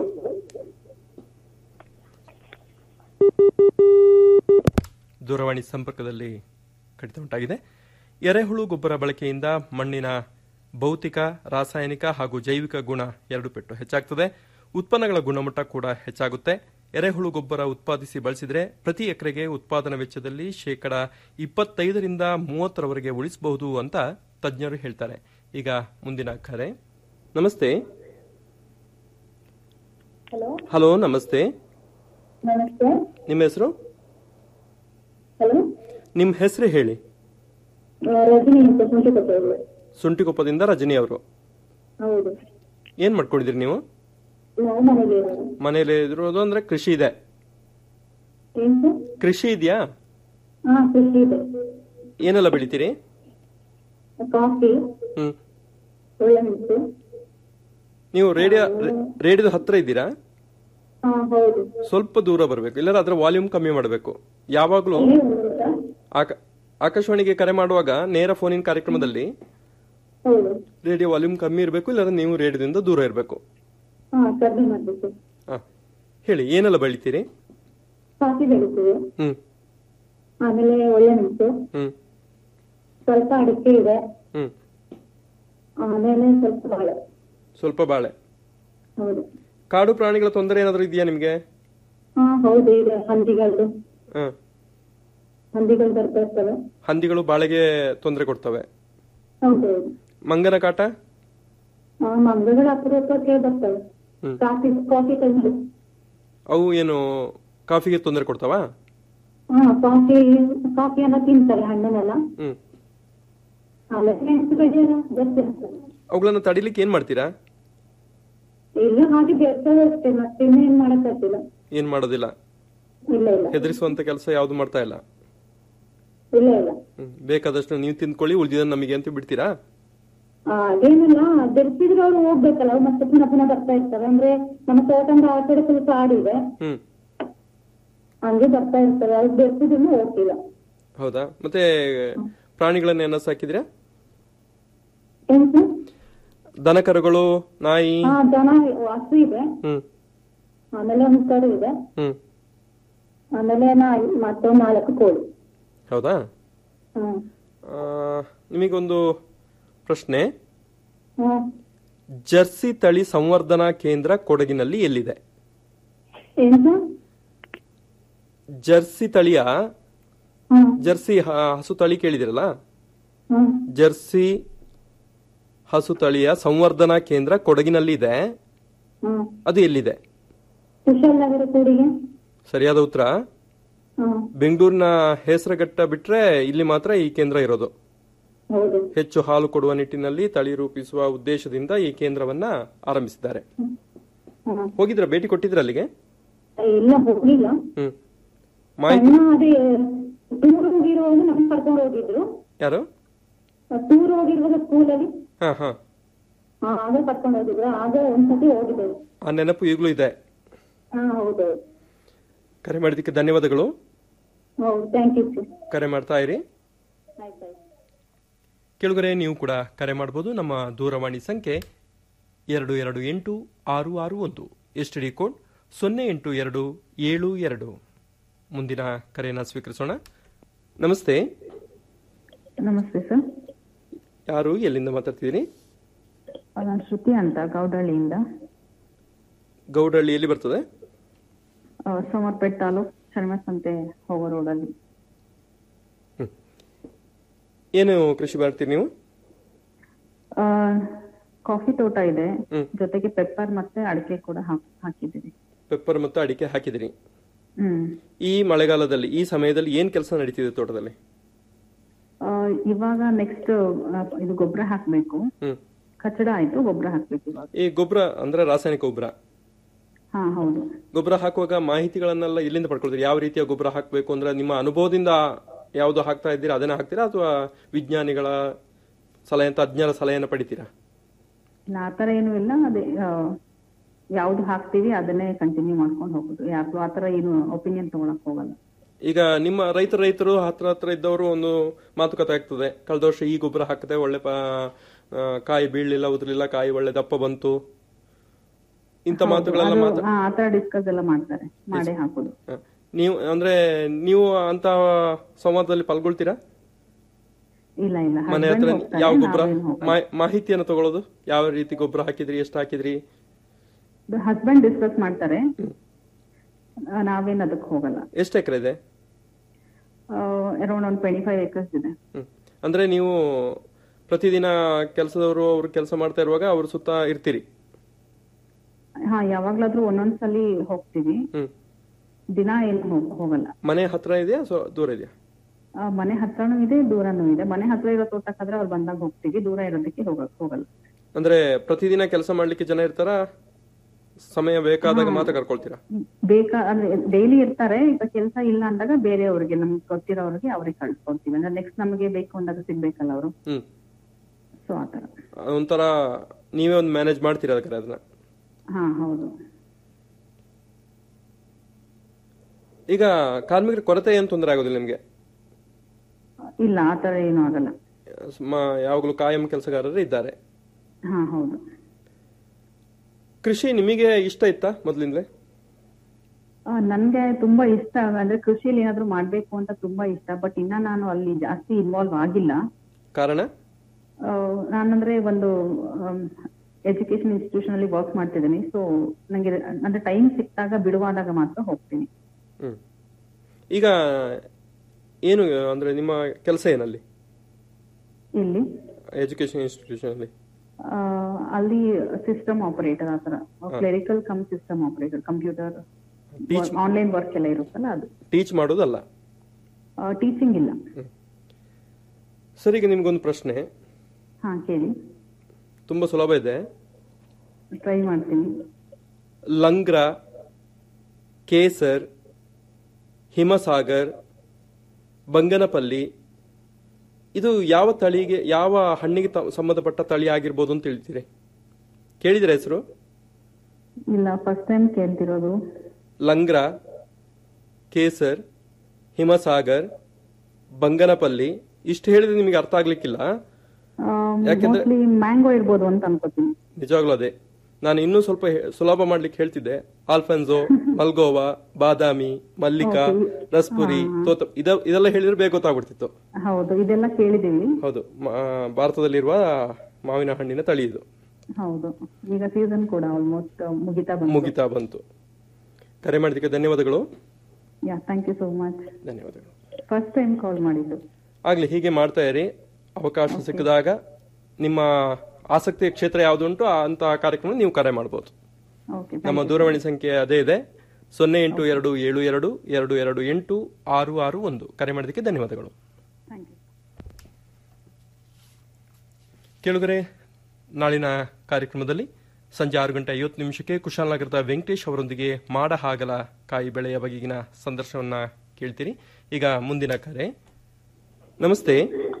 ದೂರವಾಣಿ ಸಂಪರ್ಕದಲ್ಲಿ ಕಡಿತ ಉಂಟಾಗಿದೆ ಎರೆಹುಳು ಗೊಬ್ಬರ ಬಳಕೆಯಿಂದ ಮಣ್ಣಿನ ಭೌತಿಕ ರಾಸಾಯನಿಕ ಹಾಗೂ ಜೈವಿಕ ಗುಣ ಎರಡು ಪೆಟ್ಟು ಹೆಚ್ಚಾಗ್ತದೆ ಉತ್ಪನ್ನಗಳ ಗುಣಮಟ್ಟ ಕೂಡ ಹೆಚ್ಚಾಗುತ್ತೆ ಎರೆಹುಳು ಗೊಬ್ಬರ ಉತ್ಪಾದಿಸಿ ಬಳಸಿದರೆ ಪ್ರತಿ ಎಕರೆಗೆ ಉತ್ಪಾದನಾ ವೆಚ್ಚದಲ್ಲಿ ಶೇಕಡ ಇಪ್ಪತ್ತೈದರಿಂದ ಮೂವತ್ತರವರೆಗೆ ಉಳಿಸಬಹುದು ಅಂತ ತಜ್ಞರು ಹೇಳ್ತಾರೆ ಈಗ ಮುಂದಿನ ಕರೆ ನಮಸ್ತೆ ಹಲೋ ಹಲೋ ನಮಸ್ತೆ ನಮಸ್ತೆ ನಿಮ್ಮ ಹೆಸರು ಹಲೋ ನಿಮ್ಮ ಹೆಸರು ಹೇಳಿ ರಜನಿ ಅಂತ ಸುಂಟಿಕೊಪ್ಪಗಳು ಸುಂಟಿಕೊಪ್ಪದಿಂದ ರಜನಿ ಅವರು ಹೌದು ಏನ್ ಮಾಡ್ಕೊಂಡಿದ್ದೀರಿ ನೀವು ನಾವು ಮನೇಲಿ ಇರೋದು ಮನೇಲಿ ಇರೋದು ಅಂದ್ರೆ ಕೃಷಿ ಇದೆ ಏನ್ ಸರ್ ಕೃಷಿ ಇದೆಯಾ ಹಾ ಕೃಷಿ ಇದೆ ಏನೆಲ್ಲ ಬೆಳಿತೀರಿ ಕಾಫಿ ಹ್ಮ್ ಒಳ್ಳೆ ಮೆಣಸು ನೀವು ರೇಡಿಯೋ ರೇಡಿಯೋದ ಹತ್ರ ಇದ್ದೀರಾ ಹಾ ಹೌದು ಸ್ವಲ್ಪ ದೂರ ಬರಬೇಕು ಇಲ್ಲಾರ ಅದ್ರ ವಾಲ್ಯೂಮ್ ಕಮ್ಮಿ ಮಾಡಬೇಕು ಯಾವಾಗಲೂ ಎಲ್ಲಿ ಹೋಗುತ್ತಾ? ಆಕ- ಆಕಾಶವಾಣಿಗೆ ಕರೆ ಮಾಡುವಾಗ ನೇರ ಫೋನಿನ ಕಾರ್ಯಕ್ರಮದಲ್ಲಿ ಹೌದು ರೇಡಿಯೋ ವಾಲ್ಯೂಮ್ ಕಮ್ಮಿ ಇರಬೇಕು ಇಲ್ಲಾರ ನೀವು ರೇಡಿಯೋದಿಂದ ದೂರ ಇರಬೇಕು ಹಾ ಕಡಿಮೆ ಮಾಡ್ಬೇಕು ಹಾ ಹೇಳಿ ಏನೆಲ್ಲ ಬೆಳಿತೀರಿ ಕಾಫಿ ಬೆಳಿತೀವಿ ಹ್ಮ್ ಆಮೇಲೆ ಒಳ್ಳೆ ಮೆಣಸು ಹ್ಮ್ ಸ್ವಲ್ಪ ಅಡಿಕೆ ಇದೆ ಹ್ಮ್ ಆಮೇಲೆ ಸ್ವಲ್ಪ ಬಾಳೆ ಸ್ವಲ್ಪ ಬಾಳೆ ಹೌದು ಕಾಡು ಪ್ರಾಣಿಗಳ ತೊಂದರೆ ಏನಾದರೂ ಇದೆಯಾ ನಿಮಗೆ ಹಾ ಹೌದು ಇದೆ ಹಂದಿಗಳು ಹಾ ಹಂದಿಗಳು ಬರ್ತಾ ಇರ್ತವೆ ಹಂದಿಗಳು ಬಾಳೆಗೆ ತೊಂದರೆ ಕೊಡ್ತವೆ ಹೌದು ಹೌದು ಮಂಗನ ಕಾಟ ಆ, ಮಂಗಗಳ ಅಪರೂಪಕ್ಕೆ ಬರ್ತವೆ ಹ್ಮ್. ಕಾಫಿ ಕಾಫಿ ತಂದು ಅವು ಏನು ಕಾಫಿಗೆ ತೊಂದರೆ ಕೊಡ್ತಾವಾ ಹಾ ಕಾಫಿ ಕಾಫಿಯನ್ನ ತಿಂತಾರೆ ಹಣ್ಣನ್ನೆಲ್ಲ ಹ್ಮ್ ಆಮೇಲೆ ಮೆಣಸು ಬೆಳೆಯಲ್ಲ ಜಾಸ್ತಿ ಆಗ್ತದೆ ಅವುಗಳನ್ನ ತಡಿಲಿಕ್ಕೆ ಏನ್ ಮಾಡ್ತೀರಾ ಇಲ್ಲ ಹಾಗೆ ಬೆರ್ತದೆ ಅಷ್ಟೇ ಮತ್ತೆ ಇನ್ನೇನ್ ಮಾಡಕ್ಕಾಗ್ತಿಲ್ಲ ಏನ್ ಮಾಡೋದಿಲ್ಲ ಇಲ್ಲ ಇಲ್ಲ ಹೆದರಿಸುವಂತ ಕೆಲಸ ಯಾವ್ದು ಮಾಡ್ತಾ ಇಲ್ಲ ಇಲ್ಲ ಇಲ್ಲ ಹ್ಮ್. ಬೇಕಾದಷ್ಟು ನೀವು ತಿಂದ್ಕೊಳ್ಳಿ ಉಳಿದಿದ್ದನ್ನ ನಮಗೆ ಅಂತ ಬಿಡ್ತೀರಾ ಆ, ಅದೇನಿಲ್ಲ ಬೆರ್ಸಿದ್ರೆ ಅವ್ರು ಹೋಗ್ಬೇಕಲ್ಲ ಅವ್ರು ಮತ್ತೆ ಪುನಃ ಪುನಃ ಬರ್ತಾ ಇರ್ತಾರೆ ಅಂದ್ರೆ ನಮ್ಮ ತೋಟಂದ ಆ ಕಡೆ ಸ್ವಲ್ಪ ಆಡಿದೆ ಹ್ಮ್ ಹಂಗೆ ಬರ್ತಾ ಇರ್ತಾರೆ ಅವ್ರು ಬೆರ್ಸಿದ್ರು ಹೋಗ್ತಿಲ್ಲ ಹೌದಾ ಮತ್ತೆ ಪ್ರಾಣಿಗಳನ್ನ ಏನ ಸಾಕಿದ್ರಾ ಏನ್ ಸರ್ ದನ ಕರುಗಳು ನಾಯಿ ಹಾ ದನ ಹಸು ಇದೆ ಹ್ಮ್ ಆಮೇಲೆ ಒಂದು ಕರು ಇದೆ ಹ್ಮ್ ಆಮೇಲೆ ನಾಯಿ ಮತ್ತೊಂದು ನಾಲ್ಕು ಕೋಳಿ ಹೌದಾ ಹ್ಮ್ ಆ, ನಿಮಗೊಂದು ಪ್ರಶ್ನೆ ಹ್ಮ್ ಜರ್ಸಿ ತಳಿ ಸಂವರ್ಧನಾ ಕೇಂದ್ರ ಕೊಡಗಿನಲ್ಲಿ ಎಲ್ಲಿದೆ ಏನ್ ಸರ್ ಜರ್ಸಿ ತಳಿಯ ಹ್ಮ್ ಜರ್ಸಿ ಹ- ಹಸು ತಳಿ ಕೇಳಿದಿರಲ್ಲ ಹ್ಮ್ ಜರ್ಸಿ ಹಸು ತಳಿಯ ಸಂವರ್ಧನಾ ಕೇಂದ್ರ ಕೊಡಗಿನಲ್ಲಿ ಇದೆ ಹ್ಮ್ ಅದು ಎಲ್ಲಿದೆ ಕುಶಾಲನಗರ ಕೂಡಿಗೆ ಸರಿಯಾದ ಉತ್ತರ ಹ್ಮ್ ಬೆಂಗಳೂರಿನ ಹೆಸರುಘಟ್ಟ ಬಿಟ್ರೆ ಇಲ್ಲಿ ಮಾತ್ರ ಈ ಕೇಂದ್ರ ಇರೋದು ಹೌದು ಹೆಚ್ಚು ಹಾಲು ಕೊಡುವ ನಿಟ್ಟಿನಲ್ಲಿ ತಳಿ ರೂಪಿಸುವ ಉದ್ದೇಶದಿಂದ ಈ ಕೇಂದ್ರವನ್ನ ಆರಂಭಿಸಿದ್ದಾರೆ ಹ್ಮ್ ಹೋಗಿದ್ರ ಭೇಟಿ ಕೊಟ್ಟಿದ್ರ ಅಲ್ಲಿಗೆ ಇಲ್ಲ ಹೋಗಿಲ್ಲ ಹ್ಮ್ ಮಾಹಿತಿ ಸಣ್ಣ ಅದೇ ಟೂರ್ ಹೋಗಿರುವಾಗ ನಮ್ ಕರ್ಕೊಂಡು ಹೋಗಿದ್ರು ಯಾರು ಟೂರ್ ಹೋಗಿರುವಾಗ ಸ್ಕೂಲಲ್ಲಿ ಹಾ ಹಾ ಹಾ ಆಗ ಕರ್ಕೊಂಡು ಹೋಗಿದ್ರು ಆಗ ಒಂದ್ಸತಿ ಹೋಗಿದ್ದೇವೆ ಆ ನೆನಪು ಈಗಲೂ ಇದೆ ಹಾ ಹೌದು ಕರೆ ಮಾಡಿದ್ದಕ್ಕೆ ಧನ್ಯವಾದಗಳು ಹೌದು ಥ್ಯಾಂಕ್ ಯು ಸರ್ ಕರೆ ಮಾಡ್ತಾ ಇರಿ ಆಯ್ತಾಯ್ತು ಕೆಳಗರೆ ನೀವು ಕೂಡ ಕರೆ ಮಾಡಬಹುದು ನಮ್ಮ ದೂರವಾಣಿ ಸಂಖ್ಯೆ ಎರಡು ಎರಡು ಎಂಟು ಆರು ಆರು ಒಂದು ಎಸ್ ಡಿ ಕೋಡ್ ಸೊನ್ನೆ ಎಂಟು ಎರಡು ಏಳು ಎರಡು ಮುಂದಿನ ಕರೆಯನ್ನು ಸ್ವೀಕರಿಸೋಣ ನಮಸ್ತೆ ನಮಸ್ತೆ ಸರ್ ಯಾರು ಎಲ್ಲಿಂದ ಮಾತಾಡ್ತಿದ್ದೀನಿ ನಾನು ಶ್ರುತಿ ಅಂತ ಗೌಡಹಳ್ಳಿಯಿಂದ ಗೌಡಹಳ್ಳಿ ಎಲ್ಲಿ ಬರ್ತದೆ ಆ, ಸೋಮವಾರಪೇಟ್ ತಾಲೂಕ್ ಶರ್ಮಸಂತೆ ಹೋಗೋ ರೋಡಲ್ಲಿ ಏನು ಕೃಷಿ ಮಾಡ್ತೀರಿ ನೀವು ಆ, ಕಾಫಿ ತೋಟ ಇದೆ ಹ್ಮ್. ಜೊತೆಗೆ ಪೆಪ್ಪರ್ ಮತ್ತೆ ಅಡಿಕೆ ಕೂಡ ಹಾಕ್- ಹಾಕಿದ್ದೀವಿ ಪೆಪ್ಪರ್ ಮತ್ತು ಅಡಿಕೆ ಹಾಕಿದಿರಿ ಹ್ಮ್ ಈ ಮಳೆಗಾಲದಲ್ಲಿ ಈ ಸಮಯದಲ್ಲಿ ಏನ್ ಕೆಲಸ ನಡೀತಿದೆ ತೋಟದಲ್ಲಿ ಆ, ಇವಾಗ ನೆಕ್ಸ್ಟ್ ಇದು ಗೊಬ್ಬರ ಹಾಕ್ಬೇಕು ಹ್ಮ್ ಕಚ್ಚಡ ಆಯ್ತು ಗೊಬ್ಬರ ಹಾಕ್ಬೇಕು ಇವಾಗ ಈ ಗೊಬ್ಬರ ಅಂದ್ರೆ ರಾಸಾಯನಿಕ ಗೊಬ್ಬರ ಹಾ ಹೌದು ಗೊಬ್ಬರ ಹಾಕುವಾಗ ಮಾಹಿತಿಗಳನ್ನೆಲ್ಲ ಎಲ್ಲಿಂದ ಪಡ್ಕೊಳ್ತೀರಿ ಯಾವ ರೀತಿಯ ಗೊಬ್ಬರ ಹಾಕಬೇಕು ಅಂದ್ರೆ ನಿಮ್ಮ ಅನುಭವದಿಂದ ಯಾವುದು ಹಾಕ್ತಾ ಇದ್ದೀರಾ ಅದನ್ನ ಹಾಕ್ತೀರಾ ಅಥವಾ ವಿಜ್ಞಾನಿಗಳ ಸಲಹೆ ತಜ್ಞರ ಸಲಹೆಯನ್ನು ಪಡಿತೀರಾ ಇಲ್ಲ ಆ ಥರ ಏನೂ ಇಲ್ಲ ಅದೇ ಆ, ಯಾವ್ದು ಹಾಕ್ತೀವಿ ಅದನ್ನೇ ಕಂಟಿನ್ಯೂ ಮಾಡ್ಕೊಂಡು ಹೋಗೋದು ಯಾರ್ದು ಆ ಥರ ಏನು ಒಪಿನಿಯನ್ ತಗೊಳಕ್ ಹೋಗಲ್ಲ ಈಗ ನಿಮ್ಮ ರೈತ ರೈತರು ಹತ್ರ ಹತ್ರ ಇದ್ದವರು ಒಂದು ಮಾತುಕತೆ ಆಗ್ತದೆ ಕಳೆದ ವರ್ಷ ಈ ಗೊಬ್ಬರ ಹಾಕಿದೆ ಒಳ್ಳೆ ಪ- ಆ, ಕಾಯಿ ಬೀಳಲಿಲ್ಲ ಉದ್ರಲಿಲ್ಲ ಕಾಯಿ ಒಳ್ಳೆ ದಪ್ಪ ಬಂತು ಇಂಥ ಮಾತುಗಳೆಲ್ಲ ಅದು- ಮಾತಾ ಹಾ, ಆ ಥರ ಡಿಸ್ಕಸ್ ಎಲ್ಲ ಮಾಡ್ತಾರೆ ಮಾಡೇ ಹಾಕೋದು ಹ. ನೀವು ಅಂದ್ರೆ ನೀವು ಅಂತ ಸಂವಾದದಲ್ಲಿ ಪಾಲ್ಗೊಳ್ತೀರಾ ಇಲ್ಲ ಇಲ್ಲ ಮನೆ husband ಹತ್ರ ಹೋಗ್ತಾರೆ, ಯಾವ ಗೊಬ್ಬರ ನಾವೇನ್ ಹೋಗಲ್ಲ. ಮಾ- ಮಾಹಿತಿಯನ್ನು ತಗೊಳ್ಳೋದು ಯಾವ ರೀತಿ ಗೊಬ್ಬರ ಹಾಕಿದ್ರಿ ಎಷ್ಟು ಹಾಕಿದ್ರಿ ಹಸ್ಬೆಂಡ್ ಡಿಸ್ಕಸ್ ಮಾಡ್ತಾರೆ ಆ, ನಾವೇನ್ ಅದಕ್ಕೆ ಹೋಗಲ್ಲ ಎಷ್ಟು ಎಕರೆ ಇದೆ ಅರೌಂಡ್ ಒಂದು ಟ್ವೆಂಟಿ ಫೈವ್ ಏಕರ್ಸ್ ಇದೆ ಹ್ಮ್. ಅಂದ್ರೆ ನೀವು ಪ್ರತಿದಿನ ಕೆಲಸದವರು ಅವ್ರು ಕೆಲಸ ಮಾಡ್ತಾ ಇರುವಾಗ ಅವ್ರ ಸುತ್ತ ಇರ್ತೀರಿ ಹಾ ಯಾವಾಗ್ಲಾದ್ರೂ ಒಂದೊಂದ್ಸಲಿ ಹೋಗ್ತೀವಿ ಹ್ಮ್ ದಿನ ಏನ್ ಹೋಗ್- ಹೋಗಲ್ಲ ಮನೆ ಹತ್ರ ಇದೆಯಾ ಸೊ ದೂರ ಇದೆಯಾ ಆ, ಮನೆ ಹತ್ರನೂ ಇದೆ ದೂರನೂ ಇದೆ ಮನೆ ಹತ್ರ ಇರೋ ತೋಟಕ್ಕಾದ್ರೆ ಅವ್ರು ಬಂದಾಗ ಹೋಗ್ತೀವಿ ದೂರ ಇರೋದಕ್ಕೆ ಹೋಗ ಹೋಗಲ್ಲ ಅಂದ್ರೆ ಪ್ರತಿದಿನ ಕೆಲಸ ಮಾಡ್ಲಿಕ್ಕೆ ಜನ ಇರ್ತಾರ ಸಮಯ ಬೇಕಾದಾಗ ಮಾತ್ರ ಕರ್ಕೊಳ್ತೀರಾ ಬೇಕಾ ಅಂದ್ರೆ ಡೈಲಿ ಇರ್ತಾರೆ ಈಗ ಕೆಲಸ ಇಲ್ಲ ಅಂದಾಗ ಬೇರೆಯವ್ರಿಗೆ ನಮ್ಗೆ ಗೊತ್ತಿರೋರಿಗೆ ಅವ್ರಿಗೆ ಕಳ್ಸ್ಕೊಡ್ತೀವಿ ಅಂದ್ರೆ ನೆಕ್ಸ್ಟ್ ನಮಗೆ ಬೇಕು ಅಂದಾಗ ಸಿಗ್ಬೇಕಲ್ಲ ಅವರು ಹ್ಮ್ ಸೊ ಆತರ ಒಂಥರ ನೀವೇ ಒಂದು ಮ್ಯಾನೇಜ್ ಮಾಡ್ತೀರಾ ಅದಕ್ಕೆ ಅದನ್ನ ಹಾ ಹೌದು ಈಗ ಕಾರ್ಮಿಕರ ಕೊರತೆ ಏನು ತೊಂದರೆ ಆಗೋದಿಲ್ಲ ನಿಮ್ಗೆ ಇಲ್ಲ ಆತರ ಏನು ಆಗಲ್ಲ ಮ- ಯಾವಾಗಲೂ ಕಾಯಂ ಕೆಲಸಗಾರರು ಇದ್ದಾರೆ ಹಾ ಹೌದು ಕೃಷಿ ನಿಮಗೆ ಇಷ್ಟ ಇತ್ತಾ ಮೊದಲಿಂದಲೇ ಆ, ನನ್ಗೆ ತುಂಬಾ ಇಷ್ಟ ಅಂದ್ರೆ ಕೃಷಿಯಲ್ಲಿ ಏನಾದ್ರು ಮಾಡ್ಬೇಕು ಅಂತ ತುಂಬಾ ಇಷ್ಟ ಬಟ್ ಇನ್ನ ನಾನು ಅಲ್ಲಿ ಜಾಸ್ತಿ ಇನ್ವಾಲ್ವ್ ಆಗಿಲ್ಲ ಕಾರಣ ಆ, ನಾನಂದ್ರೆ ಒಂದು ಎಜುಕೇಶನ್ ಇನ್ಸ್ಟಿಟ್ಯೂಷನ್ ಅಲ್ಲಿ ವರ್ಕ್ ಮಾಡ್ತಿದ್ದೀನಿ ಸೊ ನಂಗೆ ಅಂದ್ರೆ ಟೈಮ್ ಸಿಕ್ಕಾಗ ಬಿಡುವಾದಾಗ ಮಾತ್ರ ಹೋಗ್ತೀನಿ ಹ್ಮ್ ಈಗ ಏನು ಅಂದ್ರೆ ನಿಮ್ಮ ಕೆಲಸ ಏನಲ್ಲಿ ಇಲ್ಲಿ ಎಜುಕೇಶನ್ ಇನ್ಸ್ಟಿಟ್ಯೂಷನ್ ಅಲ್ಲಿ ಆ, ಅಲ್ಲಿ ಸಿಸ್ಟಮ್ ಆಪರೇಟರ್ ಆ ತರ clerical cum system operator computer Teach- online work ಎಲ್ಲ ಇರುತ್ತಲ್ಲ ಅದು ಟೀಚ್ ಮಾಡೋದಲ್ಲ ಟೀಚಿಂಗ್ ಇಲ್ಲ ಸರ್ ಈಗ ನಿಮ್ಗೊಂದು ಪ್ರಶ್ನೆ ಹಾ ಕೇಳಿ ತುಂಬಾ ಸುಲಭ ಇದೆ ಟ್ರೈ ಮಾಡ್ತೀನಿ ಲಂಗ್ರ ಕೇಸರ್ ಹಿಮಸಾಗರ್ ಬಂಗನಪಲ್ಲಿ ಇದು ಯಾವ ತಳಿಗೆ ಯಾವ ಹಣ್ಣಿಗೆ ತ- ಸಂಬಂಧಪಟ್ಟ ತಳಿ ಆಗಿರ್ಬೋದು ಅಂತ ಹೇಳ್ತೀರಿ ಕೇಳಿದ್ರೆ ಹೆಸರು ಇಲ್ಲ ಫಸ್ಟ್ ಟೈಮ್ ಕೇಳ್ತಿರೋದು ಲಂಗ್ರ ಕೇಸರ್ ಹಿಮಸಾಗರ್ ಬಂಗನಪಲ್ಲಿ ಇಷ್ಟು ಹೇಳಿದ್ರೆ ನಿಮಗೆ ಅರ್ಥ ಆಗ್ಲಿಕ್ಕಿಲ್ಲ ಯಾಕೆಂದ್ರೆ- ಮೋಸ್ಟ್ಲಿ ಮ್ಯಾಂಗೋ ಇರ್ಬೋದು ಅಂತ ಅನ್ಕೋತೀನಿ ನಿಜವಾಗ್ಲೂ ಅದೇ ನಾನು ಇನ್ನೂ ಸ್ವಲ್ಪ ಹೇ- ಸುಲಭ ಮಾಡ್ಲಿಕ್ಕೆ ಹೇಳ್ತಿದ್ದೆ ಆಲ್ಫೆನ್ಸೋ ಮಲ್ಗೋವಾ ಬಾದಾಮಿ ಮಲ್ಲಿಕಾ ರಸ್ಪುರಿ ತೋತ ಇದ- ಇದೆಲ್ಲ ಹೇಳಿದ್ರೆ ಬೇಗ ಗೊತ್ತಾಗ್ಬಿಡ್ತಿತ್ತು ಹೌದು ಇದೆಲ್ಲ ಕೇಳಿದೀವಿ ಹೌದು ಮ- ಭಾರತದಲ್ಲಿರುವ ಮಾವಿನ ಹಣ್ಣಿನ ತಳಿ ಇದು ಹೌದು ಈಗ ಸೀಸನ್ ಕೂಡ ಆಲ್ಮೋಸ್ಟ್ ಮುಗಿತಾ ಬಂತು ಮುಗಿತಾ ಬಂತು ಕರೆ ಮಾಡಿದ್ದಕ್ಕೆ ಧನ್ಯವಾದಗಳು yeah thank you so much ಧನ್ಯವಾದಗಳು ಫಸ್ಟ್ ಟೈಮ್ ಕಾಲ್ ಮಾಡಿದ್ದು ಆಗ್ಲಿ ಹೀಗೆ ಮಾಡ್ತಾ ಇರಿ ಅವಕಾಶ ಸಿಕ್ಕಿದಾಗ ನಿಮ್ಮ ಆಸಕ್ತಿಯ ಕ್ಷೇತ್ರ ಯಾವುದು ಉಂಟು ಅಂತ ಕಾರ್ಯಕ್ರಮ ನೀವು ಕರೆ ಮಾಡಬಹುದು ಓಕೆ ನಮ್ಮ ದೂರವಾಣಿ ಸಂಖ್ಯೆ ಅದೇ ಇದೆ ಸೊನ್ನೆ ಎಂಟು ಎರಡು ಏಳು ಎರಡು ಎರಡು ಎರಡು ಎಂಟು ಆರು ಆರು ಒಂದು ಕರೆ ಮಾಡಿದ್ದಕ್ಕೆ ಧನ್ಯವಾದಗಳು ಥ್ಯಾಂಕ್ ಯು ಕೇಳುಗರೆ ನಾಳಿನ ಕಾರ್ಯಕ್ರಮದಲ್ಲಿ ಸಂಜೆ ಆರು ಗಂಟೆ ಐವತ್ತು ನಿಮಿಷಕ್ಕೆ ಕುಶಾಲನಗರದ ವೆಂಕಟೇಶ್ ಅವರೊಂದಿಗೆ ಮಾಡ ಹಾಗಲ ಕಾಯಿ ಬೆಳೆಯ ಬಗೆಗಿನ ಸಂದರ್ಶನವನ್ನ ಕೇಳ್ತೀರಿ ಈಗ ಮುಂದಿನ ಕರೆ ನಮಸ್ತೆ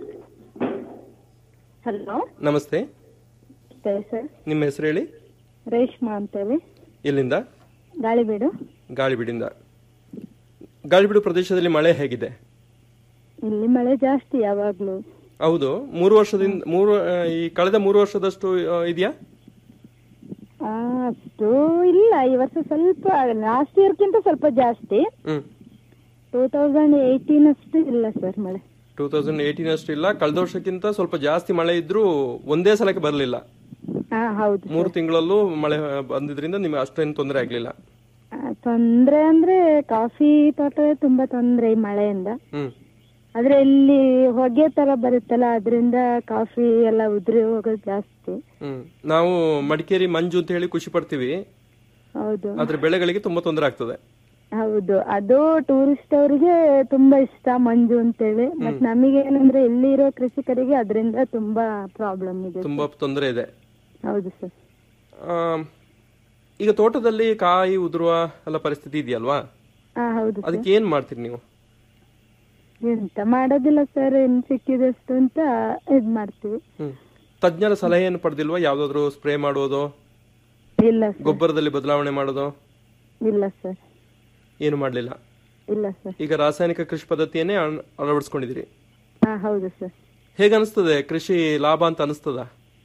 ಹಲೋ ನಮಸ್ತೆ ಸರ್ ನಿಮ್ಮ ಹೆಸರು ಹೇಳಿ ರೇಷ್ಮಾ ಅಂತೇಳಿ ಎಲ್ಲಿಂದ ಗಾಳಿಬೀಡು ಗಾಳಿಬೀಡಿಂದ ಗಾಳಿಬೀಡು ಪ್ರದೇಶದಲ್ಲಿ ಮಳೆ ಹೇಗಿದೆ ಇಲ್ಲಿ ಮಳೆ ಜಾಸ್ತಿ ಯಾವಾಗ್ಲೂ ಹೌದು ಮೂರು ವರ್ಷದಿಂದ ಮೂರು ಆ, ಈ ಕಳೆದ ಮೂರು ವರ್ಷದಷ್ಟು ಆ, ಇದೆಯಾ ಆ, ಅಷ್ಟು ಇಲ್ಲ ಈ ವರ್ಷ ಸ್ವಲ್ಪ ಲಾಸ್ಟ್ ಇಯರ್ಗಿಂತ ಸ್ವಲ್ಪ ಜಾಸ್ತಿ ಹ್ಮ್ ಟೂ ತೌಸಂಡ್ ಏಯ್ಟೀನ್ ಅಷ್ಟು ಇಲ್ಲ ಸರ್ ಮಳೆ ಟೂ ತೌಸಂಡ್ ಏಯ್ಟೀನ್ ಅಷ್ಟು ಇಲ್ಲ ಕಳೆದ ವರ್ಷಕ್ಕಿಂತ ಸ್ವಲ್ಪ ಜಾಸ್ತಿ ಮಳೆ ಇದ್ರೂ ಒಂದೇ ಸಲಕ್ಕೆ ಬರಲಿಲ್ಲ ಹಾ ಹೌದು ಮೂರು ತಿಂಗಳಲ್ಲೂ ಮಳೆ ಬಂದಿದ್ರಿಂದ ನಿಮಗೆ ಅಷ್ಟೇನು ತೊಂದರೆ ಆಗ್ಲಿಲ್ಲ ಆ, ತೊಂದ್ರೆ ಅಂದ್ರೆ ಕಾಫಿ ತೋಟ ತುಂಬಾ ತೊಂದ್ರೆ ಈ ಮಳೆಯಿಂದ ಹ್ಮ್ ಆದ್ರೆ ಇಲ್ಲಿ ಹೊಗೆ ತರ ಬರುತ್ತಲ್ಲ ಅದರಿಂದ ಕಾಫಿ ಎಲ್ಲ ಉದುರಿ ಹೋಗೋದು ಜಾಸ್ತಿ ಹ್ಮ್ ನಾವು ಮಡಿಕೇರಿ ಮಂಜು ಅಂತ ಹೇಳಿ ಖುಷಿ ಪಡ್ತೀವಿ ಹೌದು ಆದ್ರೆ ಬೆಳೆಗಳಿಗೆ ತುಂಬಾ ತೊಂದರೆ ಆಗ್ತದೆ ಹೌದು ಅದು ಟೂರಿಸ್ಟ್ ಅವರಿಗೆ ತುಂಬಾ ಇಷ್ಟ ಮಂಜು ಅಂತೇಳಿ ಮತ್ ನಮಗೆ ಏನಂದ್ರೆ ಇಲ್ಲಿರೋ ಕೃಷಿಕರಿಗೆ ಅದರಿಂದ ತುಂಬಾ ಪ್ರಾಬ್ಲಮ್ ಇದೆ ತುಂಬಾ ತೊಂದರೆ ಇದೆ ಹೌದು ಸರ್ ಆಮ್, ಈಗ ತೋಟದಲ್ಲಿ ಕಾಯಿ ಉದುರುವ ಎಲ್ಲ ಪರಿಸ್ಥಿತಿ ಇದೆಯಲ್ವಾ ಹಾ ಹೌದು ಸರ್ ಅದಕ್ಕೆ ಏನ್ ಮಾಡ್ತೀರಿ ನೀವು ಎಂತ ಮಾಡೋದಿಲ್ಲ ಸರ್ ಏನ್ ಸಿಕ್ಕಿದಷ್ಟು ಅಂತ ಇದ್ ಮಾಡ್ತೀವಿ ಹ್ಮ್ ತಜ್ಞರ ಸಲಹೆಯನ್ನು ಪಡೆದಿಲ್ವಾ ಯಾವ್ದಾದ್ರು ಸ್ಪ್ರೇ ಮಾಡೋದು ಇಲ್ಲ ಸರ್ ಗೊಬ್ಬರದಲ್ಲಿ ಬದಲಾವಣೆ ಮಾಡೋದು ಇಲ್ಲ ಸರ್ ಏನು ಮಾಡ್ಲಿಲ್ಲ ಇಲ್ಲ ಸರ್ ಈಗ ರಾಸಾಯನಿಕ ಕೃಷಿ ಪದ್ಧತಿಯನ್ನೇ ಅಳ್- ಅಳವಡಿಸ್ಕೊಂಡಿದ್ದೀರಿ ಹಾ ಹೌದು ಸರ್ ಹೇಗೆ ಅನಿಸ್ತದೆ ಕೃಷಿ ಲಾಭ ಅಂತ ಅನಿಸ್ತದ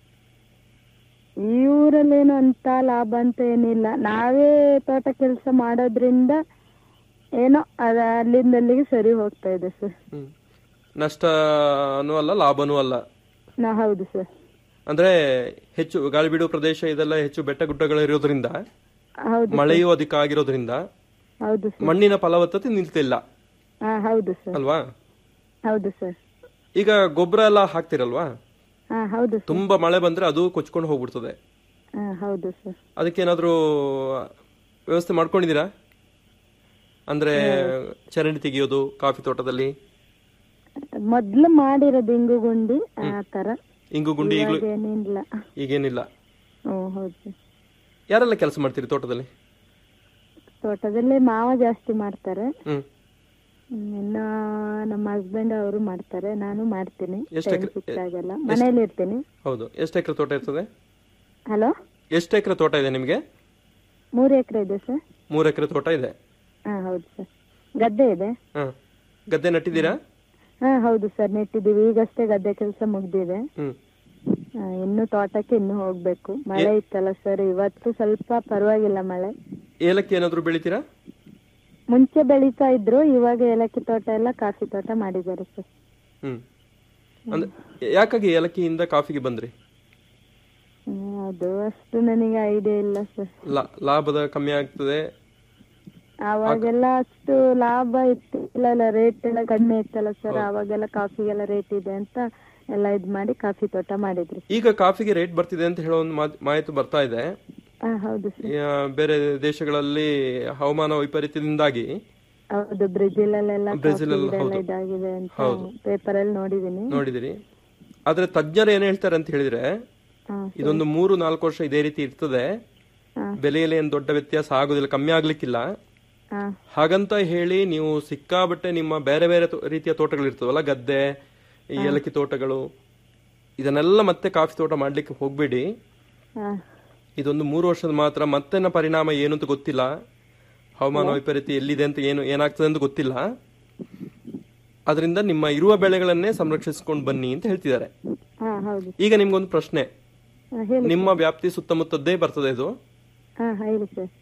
ಈ ಊರಲ್ಲೇನು ಅಂತ ಲಾಭ ಅಂತ ಏನಿಲ್ಲ ನಾವೇ ತೋಟ ಕೆಲಸ ಮಾಡೋದ್ರಿಂದ ಏನೋ ಅದ ಅಲ್ಲಿಂದ ಅಲ್ಲಿಗೆ ಸರಿ ಹೋಗ್ತಾ ಇದೆ ಸರ್ ನಷ್ಟನೂ ಅಲ್ಲ ಲಾಭನೂ ಅಲ್ಲ ನಾ ಹೌದು ಸರ್ ಅಂದ್ರೆ ಹೆಚ್ಚು ಗಾಳಿಬೀಡು ಪ್ರದೇಶ ಇದೆಲ್ಲ ಹೆಚ್ಚು ಬೆಟ್ಟ ಗುಡ್ಡಗಳು ಇರೋದ್ರಿಂದ ಹೌದು ಮಳೆಯೂ ಅಧಿಕ ಆಗಿರೋದ್ರಿಂದ ಹೌದು ಸರ್ ಮಣ್ಣಿನ ಫಲವತ್ತತೆ ನಿಲ್ತಿಲ್ಲ ಹಾ ಹೌದು ಸರ್ ಅಲ್ವಾ ಹೌದು ಸರ್ ಈಗ ಗೊಬ್ಬರ ಎಲ್ಲ ಹಾಕ್ತಿರಲ್ವಾ ಹಾ ಹೌದು ಸರ್ ತುಂಬಾ ಮಳೆ ಬಂದ್ರೆ ಅದು ಕೊಚ್ಕೊಂಡು ಹೋಗ್ಬಿಡ್ತದೆ ಹಾ ಹೌದು ಸರ್ ಅದಕ್ಕೇನಾದ್ರೂ ವ್ಯವಸ್ಥೆ ಮಾಡ್ಕೊಂಡಿದ್ದೀರಾ ಅಂದ್ರೆ ಚರಂಡಿ ತೆಗೆಯೋದು ಕಾಫಿ ತೋಟದಲ್ಲಿ ಮೊದ್ಲು ಮಾಡಿರೋದು ಇಂಗು ಗುಂಡಿ ಆ ತರ ಇಂಗು ಗುಂಡಿ ಈಗಲೂ ಇವಾಗ ಏನಿಲ್ಲ ಈಗೇನಿಲ್ಲ ಓ ಹೌದು ಸರ್ ಯಾರೆಲ್ಲ ಕೆಲಸ ಮಾಡ್ತೀರಿ ತೋಟದಲ್ಲಿ ತೋಟದಲ್ಲಿ ಮಾವ ಜಾಸ್ತಿ ಮಾಡ್ತಾರೆ ಹ್ಮ್ ಹ್ಮ್, ಇನ್ನು ನಮ್ಮ ಹಸ್ಬೆಂಡ್ ಅವರು ಮಾಡ್ತಾರೆ ನಾನು ಮಾಡ್ತೀನಿ ಎಷ್ಟು ಟೈಮ್ ಎಕ್ರೆ- ಸಿಕ್ಕಾಗೆಲ್ಲ ಎಷ್ಟು- ಮನೇಲಿ ಇರ್ತೀನಿ ಹೌದು ಎಷ್ಟು ಎಕರೆ ತೋಟ ಇರ್ತದೆ ಹಲೋ ಎಷ್ಟು ಎಕರೆ ತೋಟ ಇದೆ ನಿಮಗೆ ಮೂರು ಎಕರೆ ಇದೆ ಸರ್ ಮೂರು ಎಕರೆ ತೋಟ ಇದೆ ಹಾ ಹೌದು ಸರ್ ಗದ್ದೆ ಇದೆ ಹ ಗದ್ದೆ ನಟ್ಟಿದ್ದೀರಾ ಹಾ ಹೌದು ಸರ್ ನೆಟ್ಟಿದ್ದೀವಿ ಈಗಷ್ಟೇ ಗದ್ದೆ ಕೆಲಸ ಮುಗ್ದಿದೆ ಹ್ಮ್ ಆ, ಇನ್ನು ತೋಟಕ್ಕೆ ಇನ್ನು ಹೋಗ್ಬೇಕು ಮಳೆ ಇತ್ತಲ್ಲ ಸರ್ ಇವತ್ತು ಸ್ವಲ್ಪ ಪರವಾಗಿಲ್ಲ ಮಳೆ ಏಲಕ್ಕಿ ಏನಾದ್ರು ಬೆಳಿತೀರಾ ಮುಂಚೆ ಬೆಳೀತಾ ಇದ್ರು ಇವಾಗ ಏಲಕ್ಕಿ ತೋಟ ಎಲ್ಲ ಕಾಫಿ ತೋಟ ಮಾಡಿದ್ದಾರೆ ಸರ್ ಹ್ಮ್ ಅಂದ್ರೆ ಯಾಕಾಗಿ ಏಲಕ್ಕಿಯಿಂದ ಕಾಫಿಗೆ ಬಂದ್ರಿ ಹ್ಮ್, ಅದು ಅಷ್ಟು ನನಗೆ ಐಡಿಯಾ ಇಲ್ಲ ಸರ್ ಲಾ- ಲಾಭದ ಕಮ್ಮಿ ಆಗ್ತದೆ ಅವಾಗೆಲ್ಲ ಅಷ್ಟು ಲಾಭ ಇತ್ತಿಲ್ಲ ರೇಟ್ ಎಲ್ಲ ಕಡಿಮೆ ಇತ್ತಲ್ಲ ಸರ್ ಅವಾಗೆಲ್ಲ ಕಾಫಿಗೆಲ್ಲ ರೇಟ್ ಇದೆ ಅಂತ ಎಲ್ಲ ಇದ್ ಮಾಡಿ ಕಾಫಿ ತೋಟ ಮಾಡಿದ್ರಿ ಈಗ ಕಾಫಿಗೆ ರೇಟ್ ಬರ್ತಿದೆ ಅಂತ ಹೇಳೋ ಒಂದು ಮಾತ್- ಮಾಹಿತಿ ಬರ್ತಾ ಇದೆ ಹಾ ಹೌದು ಸರ್ ಆ, ಬೇರೆ ದೇಶಗಳಲ್ಲಿ ಹವಾಮಾನ ವೈಪರೀತ್ಯದಿಂದಾಗಿ ಹೌದು ಬ್ರೆಜಿಲ್ ಅಲ್ಲೆಲ್ಲ ಬ್ರೆಜಿಲ್ ಅಲ್ಲಿ ಕಾಫಿ ಗಿಡ ಎಲ್ಲ ಹೌದು. ಇದಾಗಿದೆ ಅಂತ ಹೌದು. ಪೇಪರ್ ಅಲ್ಲಿ ನೋಡಿದೀನಿ ನೋಡಿದಿರಿ ಆದ್ರೆ ತಜ್ಞರು ಏನ್ ಹೇಳ್ತಾರೆ ಅಂತ ಹೇಳಿದ್ರೆ ಹಾ, ಇದೊಂದು ಮೂರು ನಾಲ್ಕು ವರ್ಷ ಇದೇ ರೀತಿ ಇರ್ತದೆ ಹಾ. ಬೆಲೆಯಲ್ಲಿ ಏನು ದೊಡ್ಡ ವ್ಯತ್ಯಾಸ ಆಗೋದಿಲ್ಲ ಕಮ್ಮಿ ಆಗ್ಲಿಕ್ಕಿಲ್ಲ ಹಾ, ಹಾಗಂತ ಹೇಳಿ ನೀವು ಸಿಕ್ಕಾಬಟ್ಟೆ ನಿಮ್ಮ ಬೇರೆ ಬೇರೆ ತೋ- ರೀತಿಯ ತೋಟಗಳು ಇರ್ತವಲ್ಲ ಗದ್ದೆ ಈ ಏಲಕ್ಕಿ ತೋಟಗಳು ಇದನ್ನೆಲ್ಲ ಮತ್ತೆ ಕಾಫಿ ತೋಟ ಮಾಡ್ಲಿಕ್ಕೆ ಹೋಗ್ಬೇಡಿ ಹಾ, ಇದೊಂದು ಮೂರು ವರ್ಷದ ಮಾತ್ರ ಮತ್ತೆನ ಪರಿಣಾಮ ಏನು ಅಂತ ಗೊತ್ತಿಲ್ಲ ಹವಾಮಾನ ವೈಪರೀತ್ಯ ಎಲ್ಲಿದೆ ಅಂತ ಏನು ಏನಾಗ್ತದೆ ಅಂತ ಗೊತ್ತಿಲ್ಲ ಅದರಿಂದ ನಿಮ್ಮ ಇರುವ ಬೆಳೆಗಳನ್ನೇ ಸಂರಕ್ಷಿಸಿಕೊಂಡು ಬನ್ನಿ ಅಂತ ಹೇಳ್ತಿದ್ದಾರೆ ಹಾ ಹೌದು ಈಗ ನಿಮ್ಗೊಂದು ಪ್ರಶ್ನೆ ಹಾ, ಹೇಳಿ ನಿಮ್ಮ ವ್ಯಾಪ್ತಿ ಸುತ್ತಮುತ್ತದ್ದೇ ಬರ್ತದೆ ಇದು ಹಾ ಹೇಳಿ ಸರ್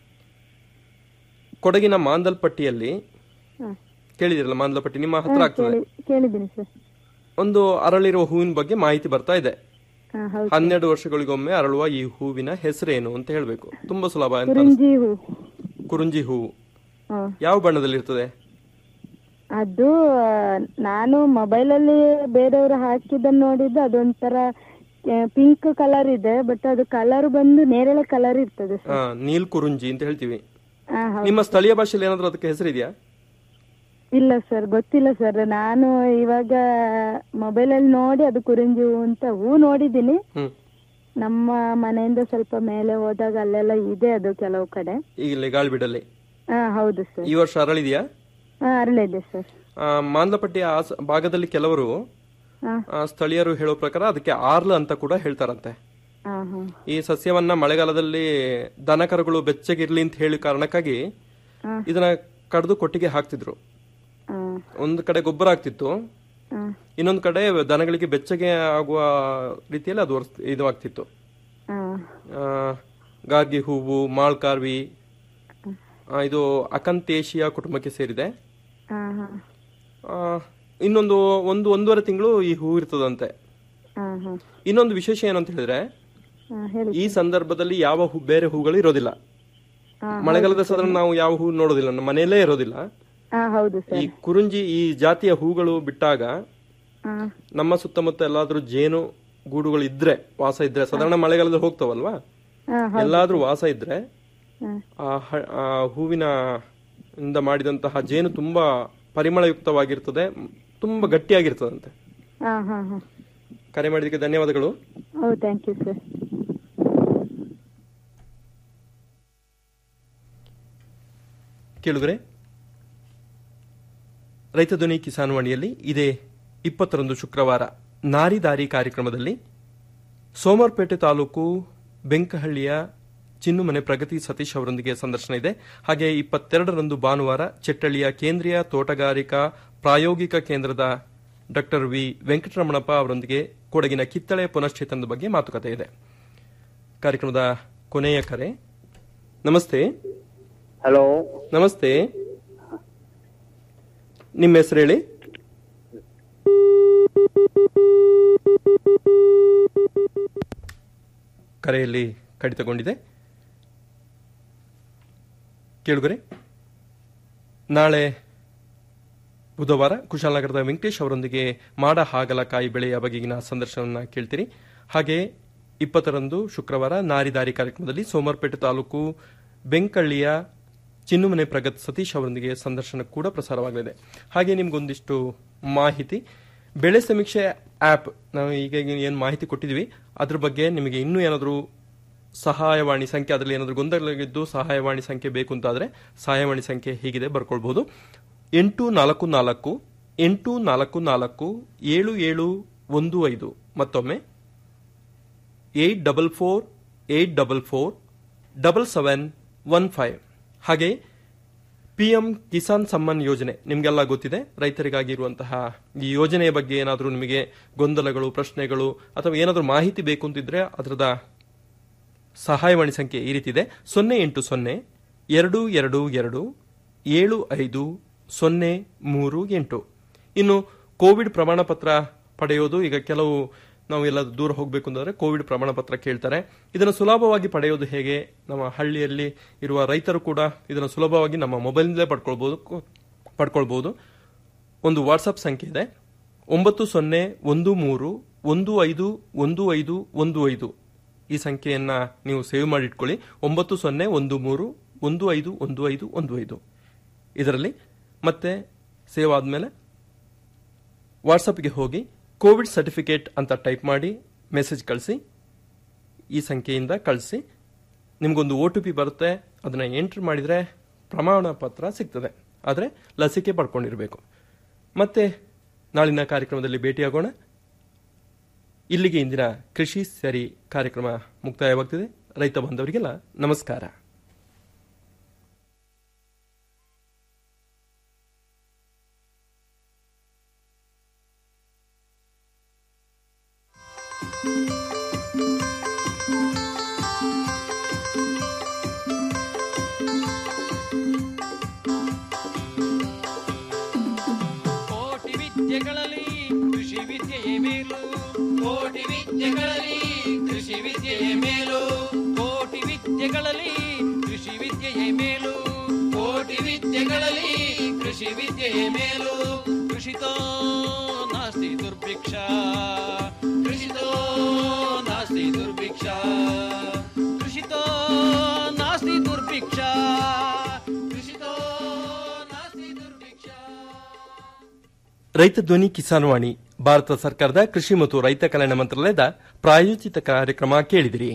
ಕೊಡಗಿನ ಮಾಂದಲ್ಪಟ್ಟಿಯಲ್ಲಿ ಹಾ. ಕೇಳಿದಿರಲ್ಲ ಮಾಂದಲ್ಪಟ್ಟಿ ನಿಮ್ಮ ಹತ್ರ ಹಾ, ಆಗ್ತದೆ ಕೇಳಿ ಕೇಳಿದ್ದೀನಿ ಸರ್ ಒಂದು ಅರಳಿರುವ ಹೂವಿನ ಬಗ್ಗೆ ಮಾಹಿತಿ ಬರ್ತಾ ಇದೆ ಹಾ ಹೌದು ಹನ್ನೆರಡು ವರ್ಷಗಳಿಗೊಮ್ಮೆ ಅರಳುವ ಈ ಹೂವಿನ ಹೆಸರೇನು ಅಂತ ಹೇಳ್ಬೇಕು ತುಂಬಾ ಸುಲಭ ಅಂತ ಕುರಿಂಜಿ ಹೂ ಕುರುಂಜಿ ಹೂವು ಹಾ. ಯಾವ ಬಣ್ಣದಲ್ಲಿ ಇರ್ತದೆ ಅದು ಆ, ನಾನು ಮೊಬೈಲ್ ಅಲ್ಲಿ ಬೇರೆಯವರು ಹಾಕಿದ್ದನ್ನು ನೋಡಿದ್ದು ಅದೊಂಥರ ಪಿಂಕ್ ಕಲರ್ ಇದೆ ಬಟ್ ಅದು ಕಲರ್ ಬಂದು ನೇರಳೆ ಕಲರ್ ಇರ್ತದೆ ಆ, ನೀಲ್ ಕುರುಂಜಿ ಅಂತ ಹೇಳ್ತೀವಿ ಹಾ, ಹೌದು. ನಿಮ್ಮ ಸ್ಥಳೀಯ ಭಾಷೆಯಲ್ಲಿ ಏನಾದ್ರೂ ಅದಕ್ಕೆ ಹೆಸರಿದೆಯಾ ಇಲ್ಲ ಸರ್ ಗೊತ್ತಿಲ್ಲ ಸರ್ ನಾನು ಇವಾಗ ಮೊಬೈಲ್ ಅಲ್ಲಿ ನೋಡಿ ಅದು ಕುರಿಂಜಿ ಹೂ ಅಂತ ಹೂ ನೋಡಿದ್ದೀನಿ ಹ್ಮ್ ನಮ್ಮ ಮನೆಯಿಂದ ಸ್ವಲ್ಪ ಮೇಲೆ ಹೋದಾಗ ಅಲ್ಲೆಲ್ಲ ಇದೆ ಅದು ಕೆಲವು ಕಡೆ ಈಗ ಇಲ್ಲಿ ಗಾಳಿಬೀಡಲ್ಲಿ ಹಾ ಹೌದು ಸರ್ ಈ ವರ್ಷ ಅರಳಿದೆಯಾ ಹಾ ಅರಳಿದೆ ಸರ್ ಆ, ಮಾಂದಲಪಟ್ಟಿಯ ಆ ಸ- ಭಾಗದಲ್ಲಿ ಕೆಲವರು ಹಾ ಆ, ಸ್ಥಳೀಯರು ಹೇಳೋ ಪ್ರಕಾರ ಅದಕ್ಕೆ ಆರ್ಲ್ ಅಂತ ಕೂಡ ಹೇಳ್ತಾರಂತೆ ಹಾ ಹಾ ಈ ಸಸ್ಯವನ್ನ ಮಳೆಗಾಲದಲ್ಲಿ ದನಕರುಗಳು ಬೆಚ್ಚಗಿರ್ಲಿ ಅಂತ ಹೇಳಿ ಕಾರಣಕ್ಕಾಗಿ ಹಾ. ಇದನ್ನ ಕಡ್ದು ಕೊಟ್ಟಿಗೆ ಹಾಕ್ತಿದ್ರು ಹಾ ಒಂದು ಕಡೆ ಗೊಬ್ಬರ ಆಗ್ತಿತ್ತು ಹಾ ಇನ್ನೊಂದು ಕಡೆ ದನಗಳಿಗೆ ಬೆಚ್ಚಗೆ ಆಗುವ ರೀತಿಯಲ್ಲಿ ಅದು ವರ್ಸ್- ಇದು ಆಗ್ತಿತ್ತು ಹಾ ಆ, ಗಾರ್ಗಿ ಹೂವು ಮಾಳ್ಕಾರ್ವಿ ಆ, ಇದು ಅಕಂತೇಶಿಯ ಕುಟುಂಬಕ್ಕೆ ಸೇರಿದೆ ಹಾ ಹಾ ಆ, ಇನ್ನೊಂದು ಒಂದು ಒಂದೂವರೆ ತಿಂಗಳು ಈ ಹೂ ಇರ್ತದಂತೆ ಹಾ ಹಾ ಇನ್ನೊಂದು ವಿಶೇಷ ಏನು ಅಂತ ಹೇಳಿದ್ರೆ ಹಾ ಹೇಳಿ ಈ ಸಂದರ್ಭದಲ್ಲಿ ಯಾವ ಹೂ ಬೇರೆ ಹೂಗಳು ಇರೋದಿಲ್ಲ ಹಾ ಮಳೆಗಾಲದ ಸಾಧಾರಣ ನಾವು ಯಾವ ಹೂ ನೋಡೋದಿಲ್ಲ ನಮ್ಮ ಮನೆಯಲ್ಲೇ ಇರೋದಿಲ್ಲ ಹಾ ಹೌದು ಈ ಸರ್ ಕುರುಂಜಿ ಈ ಜಾತಿಯ ಹೂಗಳು ಬಿಟ್ಟಾಗ ಹಾ ನಮ್ಮ ಸುತ್ತಮುತ್ತ ಎಲ್ಲಾದ್ರೂ ಜೇನು ಗೂಡುಗಳು ಇದ್ರೆ ವಾಸ ಇದ್ರೆ ಸಾಧಾರಣ ಮಳೆಗಾಲದಲ್ಲಿ ಹೋಗ್ತಾವಲ್ವಾ ಹಾ ಹೌದು ಎಲ್ಲಾದ್ರೂ ವಾಸ ಇದ್ರೆ ಹಾ ಆ ಹ- ಆ ಹೂವಿನ ಇಂದ ಮಾಡಿದಂತಹ ಜೇನು ತುಂಬಾ ಪರಿಮಳಯುಕ್ತವಾಗಿರ್ತದೆ ತುಂಬಾ ಗಟ್ಟಿಯಾಗಿರ್ತದಂತೆ ಹಾ ಹಾ ಹಾ ಕರೆ ಮಾಡಿದಕ್ಕೆ ಧನ್ಯವಾದಗಳು ಓ ಥ್ಯಾಂಕ್ ಯು ಸರ್ ಕೇಳುಗರೆ ರೈತ ಧ್ವನಿ ಕಿಸಾನ್ ವಾಣಿಯಲ್ಲಿ ಇದೇ ಇಪ್ಪತ್ತರಂದು ಶುಕ್ರವಾರ ನಾರಿದಾರಿ ಕಾರ್ಯಕ್ರಮದಲ್ಲಿ ಸೋಮವಾರಪೇಟೆ ತಾಲೂಕು ಬೆಂಕಹಳ್ಳಿಯ ಚಿನ್ನುಮನೆ ಪ್ರಗತಿ ಸತೀಶ್ ಅವರೊಂದಿಗೆ ಸಂದರ್ಶನ ಇದೆ ಹಾಗೆ ಇಪ್ಪತ್ತೆರಡರಂದು ಭಾನುವಾರ ಚೆಟ್ಟಳ್ಳಿಯ ಕೇಂದ್ರೀಯ ತೋಟಗಾರಿಕಾ ಪ್ರಾಯೋಗಿಕ ಕೇಂದ್ರದ ಡಾಕ್ಟರ್ ವಿ ವೆಂಕಟರಮಣಪ್ಪ ಅವರೊಂದಿಗೆ ಕೊಡಗಿನ ಕಿತ್ತಳೆ ಪುನಶ್ಚೇತನದ ಬಗ್ಗೆ ಮಾತುಕತೆ ಇದೆ ಕಾರ್ಯಕ್ರಮದ ಕೊನೆಯ ಕರೆ ನಮಸ್ತೆ ಹಲೋ ನಮಸ್ತೆ ನಿಮ್ಮ ಹೆಸರು ಹೇಳಿ ಕರೆಯಲ್ಲಿ ಕಡಿತಗೊಂಡಿದೆ ಕೇಳುಗರೆ ನಾಳೆ ಬುಧವಾರ ಕುಶಾಲನಗರದ ವೆಂಕಟೇಶ್ ಅವರೊಂದಿಗೆ ಮಾಡ ಹಾಗಲಕಾಯಿ ಬೆಳೆಯ ಬಗೆಗಿನ ಸಂದರ್ಶನವನ್ನು ಕೇಳ್ತೀರಿ ಹಾಗೆ ಇಪ್ಪತ್ತರಂದು ಶುಕ್ರವಾರ ನಾರಿದಾರಿ ಕಾರ್ಯಕ್ರಮದಲ್ಲಿ ಸೋಮವಾರಪೇಟೆ ತಾಲೂಕು ಬೆಂಕಳ್ಳಿಯ ಚಿನ್ನುಮನೆ ಪ್ರಗತ್ ಸತೀಶ್ ಅವರೊಂದಿಗೆ ಸಂದರ್ಶನ ಕೂಡ ಪ್ರಸಾರವಾಗಲಿದೆ ಹಾಗೆ ನಿಮ್ಗೊಂದಿಷ್ಟು ಮಾಹಿತಿ ಬೆಳೆ ಸಮೀಕ್ಷೆ ಆಪ್ ನಾವು ಈಗ ಏನು ಮಾಹಿತಿ ಕೊಟ್ಟಿದ್ವಿ ಅದ್ರ ಬಗ್ಗೆ ನಿಮಗೆ ಇನ್ನೂ ಏನಾದರೂ ಸಹಾಯವಾಣಿ ಸಂಖ್ಯೆ ಅದರಲ್ಲಿ ಏನಾದರೂ ಗೊಂದಲಗಿದ್ದು ಸಹಾಯವಾಣಿ ಸಂಖ್ಯೆ ಬೇಕು ಅಂತಾದರೆ ಸಹಾಯವಾಣಿ ಸಂಖ್ಯೆ ಹೀಗಿದೆ ಬರ್ಕೊಳ್ಬಹುದು ಎಂಟು ನಾಲ್ಕು ನಾಲ್ಕು ಎಂಟು ನಾಲ್ಕು ನಾಲ್ಕು ಏಳು ಏಳು ಒಂದು ಐದು ಮತ್ತೊಮ್ಮೆ eight double four eight double four double seven one five ಹಾಗೆ ಪಿಎಂ ಕಿಸಾನ್ ಸಮ್ಮಾನ್ ಯೋಜನೆ ನಿಮಗೆಲ್ಲ ಗೊತ್ತಿದೆ ರೈತರಿಗಾಗಿ ಇರುವಂತಹ ಈ ಯೋಜನೆಯ ಬಗ್ಗೆ ಏನಾದರೂ ನಿಮಗೆ ಗೊಂದಲಗಳು ಪ್ರಶ್ನೆಗಳು ಅಥವಾ ಏನಾದರೂ ಮಾಹಿತಿ ಬೇಕು ಅಂತಿದ್ರೆ ಅದರದ ಸಹಾಯವಾಣಿ ಸಂಖ್ಯೆ ಈ ರೀತಿ ಇದೆ ಸೊನ್ನೆ ಎಂಟು ಸೊನ್ನೆ ಎರಡು ಎರಡು ಎರಡು ಏಳು ಐದು ಸೊನ್ನೆ ಮೂರು ಎಂಟು ಇನ್ನು ಕೋವಿಡ್ ಪ್ರಮಾಣ ಪತ್ರ ಪಡೆಯೋದು ಈಗ ಕೆಲವು ನಾವು ಎಲ್ಲ ದೂರ ಹೋಗಬೇಕು ಅಂತಂದ್ರೆ ಕೋವಿಡ್ ಪ್ರಮಾಣ ಪತ್ರ ಕೇಳ್ತಾರೆ ಇದನ್ನು ಸುಲಭವಾಗಿ ಪಡೆಯೋದು ಹೇಗೆ ನಮ್ಮ ಹಳ್ಳಿಯಲ್ಲಿ ಇರುವ ರೈತರು ಕೂಡ ಇದನ್ನು ಸುಲಭವಾಗಿ ನಮ್ಮ ಮೊಬೈಲ್ನಲ್ಲೇ ಪಡ್ಕೊಳ್ಬಹುದು ಪಡ್ಕೊಳ್ಬಹುದು ಒಂದು ವಾಟ್ಸಪ್ ಸಂಖ್ಯೆ ಇದೆ ಒಂಬತ್ತು ಸೊನ್ನೆ ಒಂದು ಮೂರು ಒಂದು ಐದು ಒಂದು ಐದು ಒಂದು ಐದು ಈ ಸಂಖ್ಯೆಯನ್ನು ನೀವು ಸೇವ್ ಮಾಡಿಟ್ಕೊಳ್ಳಿ ಒಂಬತ್ತು ಸೊನ್ನೆ ಒಂದು ಮೂರು ಒಂದು ಐದು ಒಂದು ಐದು ಒಂದು ಐದು ಇದರಲ್ಲಿ ಮತ್ತೆ ಸೇವ್ ಆದಮೇಲೆ ವಾಟ್ಸಪ್ಗೆ ಹೋಗಿ ಕೋವಿಡ್ ಸರ್ಟಿಫಿಕೇಟ್ ಅಂತ ಟೈಪ್ ಮಾಡಿ ಮೆಸೇಜ್ ಕಳಿಸಿ ಈ ಸಂಖ್ಯೆಯಿಂದ ಕಳಿಸಿ ನಿಮಗೊಂದು ಒ ಟಿ ಪಿ ಬರುತ್ತೆ ಅದನ್ನು ಎಂಟ್ರಿ ಮಾಡಿದರೆ ಪ್ರಮಾಣ ಪತ್ರ ಸಿಗ್ತದೆ ಆದರೆ ಲಸಿಕೆ ಪಡ್ಕೊಂಡಿರಬೇಕು ಮತ್ತೆ ನಾಳಿನ ಕಾರ್ಯಕ್ರಮದಲ್ಲಿ ಭೇಟಿಯಾಗೋಣ ಇಲ್ಲಿಗೆ ಇಂದಿನ ಕೃಷಿ ಸರಿ ಕಾರ್ಯಕ್ರಮ ಮುಕ್ತಾಯವಾಗ್ತಿದೆ ರೈತ ಬಾಂಧವರಿಗೆಲ್ಲ ನಮಸ್ಕಾರ ಕೋಟಿ ವಿದ್ಯೆಗಳಲ್ಲಿ ಕೃಷಿ ವಿದ್ಯೆಯೇ ಮೇಲು ಕೋಟಿ ವಿದ್ಯೆಗಳಲ್ಲಿ ಕೃಷಿ ವಿದ್ಯೆಯೇ ಮೇಲು ಕೋಟಿ ವಿದ್ಯೆಗಳಲ್ಲಿ ಕೃಷಿ ವಿದ್ಯೆಯೇ ಮೇಲು ಕೋಟಿ ವಿದ್ಯೆಗಳಲ್ಲಿ ಕೃಷಿ ವಿದ್ಯೆಯೇ ಮೇಲು ಕೃಷಿತೋ ನಾಸ್ತಿ ದುರ್ಭಿಕ್ಷ ಕೃಷಿತೋ ನಾಸ್ತಿ ದುರ್ಭಿಕ್ಷ ಕೃಷಿತೋ ನಾಸ್ತಿ ದುರ್ಭಿಕ್ಷ ಕೃಷಿತೋ ನಾಸ್ತಿ ದುರ್ಭಿಕ್ಷ ರೈತ ಧ್ವನಿ ಕಿಸಾನ್ ವಾಣಿ ಭಾರತ ಸರ್ಕಾರದ ಕೃಷಿ ಮತ್ತು ರೈತ ಕಲ್ಯಾಣ ಮಂತ್ರಾಲಯದ ಪ್ರಾಯೋಜಿತ ಕಾರ್ಯಕ್ರಮ ಕೇಳಿದಿರಿ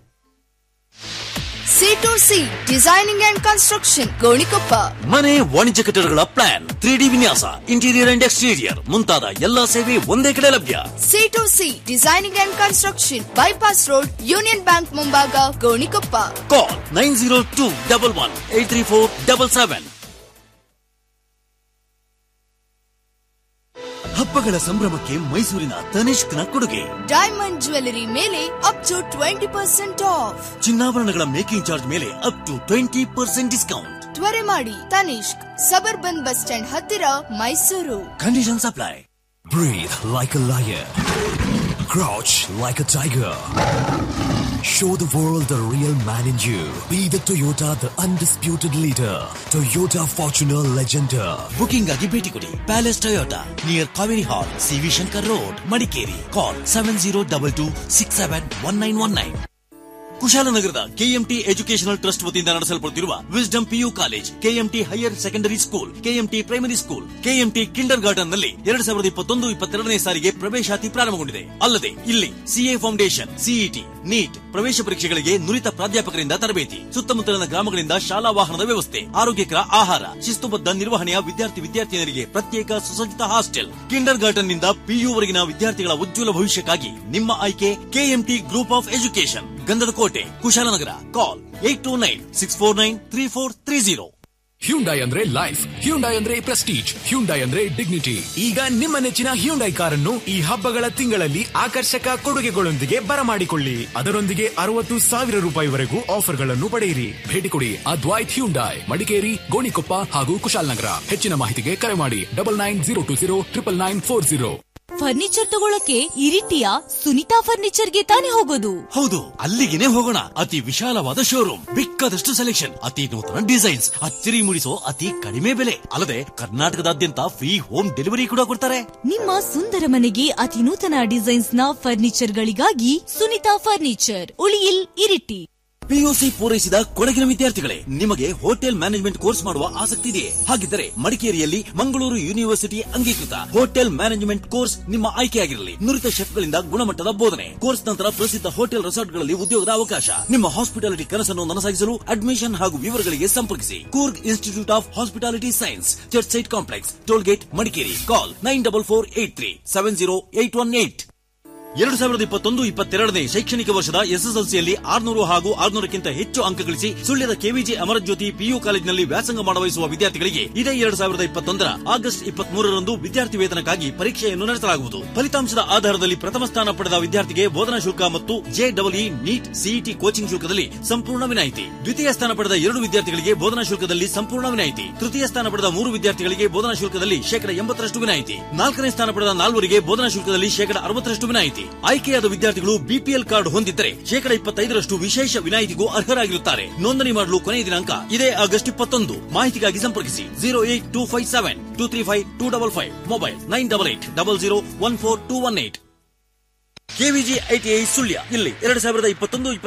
C to C designing and construction Gonikoppa ಮನೆ ವಾಣಿಜ್ಯ ಕಟ್ಟಡಗಳ ಪ್ಲಾನ್ ತ್ರೀ ಡಿ ವಿನ್ಯಾಸ ಇಂಟೀರಿಯರ್ ಅಂಡ್ ಎಕ್ಸ್ಟೀರಿಯರ್ ಮುಂತಾದ ಎಲ್ಲಾ ಸೇವೆ ಒಂದೇ ಕಡೆ ಲಭ್ಯ C to C designing and construction bypass road union bank ಮುಂಭಾಗ Gonikoppa call nine zero two double one eight three four double seven ಹಬ್ಬಗಳ ಸಂಭ್ರಮಕ್ಕೆ ಮೈಸೂರಿನ ತನಿಷ್ಕ್ನ ಕೊಡುಗೆ ಡೈಮಂಡ್ ಜ್ಯುವೆಲರಿ ಮೇಲೆ up to twenty percent off ಚಿನ್ನಾಭರಣಗಳ ಮೇಕಿಂಗ್ ಚಾರ್ಜ್ ಮೇಲೆ up to twenty percent discount ತ್ವರೆ ಮಾಡಿ ತನಿಷ್ಕ್ ಸಬರ್ಬನ್ ಬಸ್ ಸ್ಟ್ಯಾಂಡ್ ಹತ್ತಿರ Mysuru condition apply Breathe like a lion. Crouch like a tiger. Show the world the real man in you. Be the Toyota, the undisputed leader. Toyota Fortuner Legender. Booking ಆಗಿ ಭೇಟಿ ಕೊಡಿ palace Toyota near Kaveri hall CV Shankar road Madikeri call seven zero double two six seven one nine one nine ಕುಶಾಲನಗರದ KMT educational trust ವತಿಯಿಂದ ನಡೆಸಲ್ಪಡುತ್ತಿರುವ wisdom PU college KMT higher secondary school KMT primary school KMT kinder ನಲ್ಲಿ ಎರಡ್ ಸಾವಿರದ ಇಪ್ಪತ್ತೊಂದು ಇಪ್ಪತ್ತೆರಡನೇ ಸಾರಿಗೆ ಪ್ರವೇಶಾತಿ ಪ್ರಾರಂಭಗೊಂಡಿದೆ ಅಲ್ಲದೆ ಇಲ್ಲಿ ಸಿಎ ಫೌಂಡೇಶನ್ ಸಿಇಟಿ ನೀಟ್ ಪ್ರವೇಶ ಪರೀಕ್ಷೆಗಳಿಗೆ ನುರಿತ ಪ್ರಾಧ್ಯಾಪಕರಿಂದ ತರಬೇತಿ ಸುತ್ತಮುತ್ತಲಿನ ಗ್ರಾಮಗಳಿಂದ ಶಾಲಾ ವಾಹನದ ವ್ಯವಸ್ಥೆ ಆರೋಗ್ಯಕರ ಆಹಾರ ಶಿಸ್ತುಬದ್ಧ ನಿರ್ವಹಣೆಯ ವಿದ್ಯಾರ್ಥಿ ವಿದ್ಯಾರ್ಥಿನಿಯರಿಗೆ ಪ್ರತ್ಯೇಕ ಸುಸಜ್ಜಿತ ಹಾಸ್ಟೆಲ್ ಕಿಂಡರ್ ಗಾರ್ಡನ್ ನಿಂದ ಪಿಯು ವರೆಗಿನ ವಿದ್ಯಾರ್ಥಿಗಳ ಉಜ್ವಲ ಭವಿಷ್ಯಕ್ಕಾಗಿ ನಿಮ್ಮ ಆಯ್ಕೆ ಕೆಎಂಟಿ ಗ್ರೂಪ್ ಆಫ್ ಎಜುಕೇಶನ್ ಗಂಧದ ಕೋಟೆ Kushalanagar call eight two nine six four nine three four three zero Hyundai ಅಂದ್ರೆ ಲೈಫ್ ಹ್ಯುಂಡೈ ಅಂದ್ರೆ ಪ್ರೆಸ್ಟೀಜ್ ಹ್ಯುಂಡೈ ಅಂದ್ರೆ ಡಿಗ್ನಿಟಿ ಈಗ ನಿಮ್ಮ ನೆಚ್ಚಿನ ಹ್ಯುಂಡೈ ಕಾರನ್ನು ಈ ಹಬ್ಬಗಳ ತಿಂಗಳಲ್ಲಿ ಆಕರ್ಷಕ ಕೊಡುಗೆಗಳೊಂದಿಗೆ ಬರಮಾಡಿಕೊಳ್ಳಿ ಅದರೊಂದಿಗೆ ಅರವತ್ತು ಸಾವಿರ ರೂಪಾಯಿವರೆಗೂ ಆಫರ್ಗಳನ್ನು ಪಡೆಯಿರಿ ಭೇಟಿ ಕೊಡಿ ಅದ್ವೈತ್ ಹ್ಯುಂಡೈ ಮಡಿಕೇರಿ ಗೋಣಿಕೊಪ್ಪ ಹಾಗೂ ಕುಶಾಲನಗರ ಹೆಚ್ಚಿನ ಮಾಹಿತಿಗೆ ಕರೆ ಮಾಡಿ double nine zero two zero triple nine four zero furniture ತಗೊಳಕ್ಕೆ ಇರಿಟಿಯ ಸುನಿತಾ ಫರ್ನಿಚರ್ಗೆ ತಾನೇ ಹೋಗೋದು ಹೌದು ಅಲ್ಲಿಗೆನೆ ಹೋಗೋಣ ಅತಿ ವಿಶಾಲವಾದ ಶೋರೂಮ್ ಬೇಕಾದಷ್ಟು ಸೆಲೆಕ್ಷನ್ ಅತಿ ನೂತನ ಡಿಸೈನ್ಸ್ ಅಚ್ಚರಿ ಮೂಡಿಸೋ ಅತಿ ಕಡಿಮೆ ಬೆಲೆ ಅಲ್ಲದೆ ಕರ್ನಾಟಕದಾದ್ಯಂತ ಫ್ರೀ ಹೋಮ್ ಡೆಲಿವರಿ ಕೂಡ ಕೊಡ್ತಾರೆ ನಿಮ್ಮ ಸುಂದರ ಮನೆಗೆ ಅತಿ ನೂತನ ಡಿಸೈನ್ಸ್ ನ ಫರ್ನಿಚರ್ ಗಳಿಗಾಗಿ ಸುನಿತಾ ಫರ್ನಿಚರ್ ಉಳಿಯಿಲ್ ಇರಿಟಿ ಪಿಯುಸಿ ಪೂರೈಸಿದ ಕೊಡಗಿನ ವಿದ್ಯಾರ್ಥಿಗಳೇ ನಿಮಗೆ ಹೋಟೆಲ್ ಮ್ಯಾನೇಜ್ಮೆಂಟ್ ಕೋರ್ಸ್ ಮಾಡುವ ಆಸಕ್ತಿ ಇದೆಯೇ ಹಾಗಿದ್ದರೆ ಮಡಿಕೇರಿಯಲ್ಲಿ ಮಂಗಳೂರು ಯೂನಿವರ್ಸಿಟಿ ಅಂಗೀಕೃತ ಹೋಟೆಲ್ ಮ್ಯಾನೇಜ್ಮೆಂಟ್ ಕೋರ್ಸ್ ನಿಮ್ಮ ಆಯ್ಕೆಯಾಗಿರಲಿ ನುರಿತ ಶೆಫ್ಗಳಿಂದ ಗುಣಮಟ್ಟದ ಬೋಧನೆ ಕೋರ್ಸ್ ನಂತರ ಪ್ರಸಿದ್ಧ ಹೋಟೆಲ್ ರೆಸಾರ್ಟ್ಗಳಲ್ಲಿ ಉದ್ಯೋಗದ ಅವಕಾಶ ನಿಮ್ಮ ಹಾಸ್ಪಿಟಾಲಿಟಿ ಕನಸನ್ನು ನನಸಾಗಿಸಲು ಅಡ್ಮಿಷನ್ ಹಾಗೂ ವಿವರಗಳಿಗೆ ಸಂಪರ್ಕಿಸಿ Coorg institute of hospitality science church site complex toll gate Madikeri call nine double four eight three seven zero eight one eight ಎರಡು ಸಾವಿರದ ಇಪ್ಪತ್ತೊಂದು ಇಪ್ಪತ್ತೆರಡನೇ ಶೈಕ್ಷಣಿಕ ವರ್ಷದ ಎಸ್ಎಸ್ಎಲ್ಸಿಯಲ್ಲಿ ಆರ್ನೂರು ಹಾಗೂ ಆರ್ನೂರಕ್ಕಿಂತ ಹೆಚ್ಚು ಅಂಕ ಗಳಿಸಿ ಸುಳ್ಯದ ಕೆವಿಜಿ ಅಮರಜ್ಯೋತಿ ಪಿಯು ಕಾಲೇಜಿನಲ್ಲಿ ವ್ಯಾಸಂಗ ಮಾಡಬಯಸುವ ವಿದ್ಯಾರ್ಥಿಗಳಿಗೆ ಇದೇ ಎರಡು ಸಾವಿರದ ಇಪ್ಪತ್ತೊಂದರ ಆಗಸ್ಟ್ ಇಪ್ಪತ್ಮೂರರಂದು ವಿದ್ಯಾರ್ಥಿ ವೇತನಕ್ಕಾಗಿ ಪರೀಕ್ಷೆಯನ್ನು ನಡೆಸಲಾಗುವುದು ಫಲಿತಾಂಶದ ಆಧಾರದಲ್ಲಿ ಪ್ರಥಮ ಸ್ಥಾನ ಪಡೆದ ವಿದ್ಯಾರ್ಥಿಗೆ ಬೋಧನಾ ಶುಲ್ಕ ಮತ್ತು ಜೆಡಬ್ಲ್ಇ ನೀಟ್ ಸಿಇಟಿ ಕೋಚಿಂಗ್ ಶುಲ್ಕದಲ್ಲಿ ಸಂಪೂರ್ಣ ವಿನಾಯಿತಿ ದ್ವಿತೀಯ ಸ್ಥಾನ ಪಡೆದ ಎರಡು ವಿದ್ಯಾರ್ಥಿಗಳಿಗೆ ಬೋಧನಾ ಶುಲ್ಕದಲ್ಲಿ ಸಂಪೂರ್ಣ ವಿನಾಯಿತಿ ತೃತೀಯ ಸ್ಥಾನ ಪಡೆದ ಮೂರು ವಿದ್ಯಾರ್ಥಿಗಳಿಗೆ ಬೋಧನಾ ಶುಲ್ಕದಲ್ಲಿ ಶೇಕಡ ಎಂಬತ್ತರಷ್ಟು ವಿನಾಯಿತಿ ನಾಲ್ಕನೇ ಸ್ಥಾನ ಪಡೆದ ನಾಲ್ವರಿಗೆ ಬೋಧನಾ ಶುಲ್ಕದಲ್ಲಿ ಶೇಕಡ ಅರವತ್ತರಷ್ಟು ವಿನಾಯಿತಿ ಮಾಹಿತಿ ಆಯ್ಕೆಯಾದ ವಿದ್ಯಾರ್ಥಿಗಳು ಬಿಪಿಎಲ್ ಕಾರ್ಡ್ ಹೊಂದಿದ್ದರೆ ಶೇಕಡ ಇಪ್ಪತ್ತೈದರಷ್ಟು ವಿಶೇಷ ವಿನಾಯಿತಿಗೂ ಅರ್ಹರಾಗಿರುತ್ತಾರೆ ನೋಂದಣಿ ಮಾಡಲು ಕೊನೆಯ ದಿನಾಂಕ ಇದೇ ಆಗಸ್ಟ್ ಇಪ್ಪತ್ತೊಂದು ಮಾಹಿತಿಗಾಗಿ ಸಂಪರ್ಕಿಸಿ zero eight two five seven two three five two double five mobile nine double eight double zero one four two one eight KVG ITI Sullia ಇಲ್ಲಿ ಎರಡು ಸಾವಿರದ ಇಪ್ಪತ್ತೊಂದು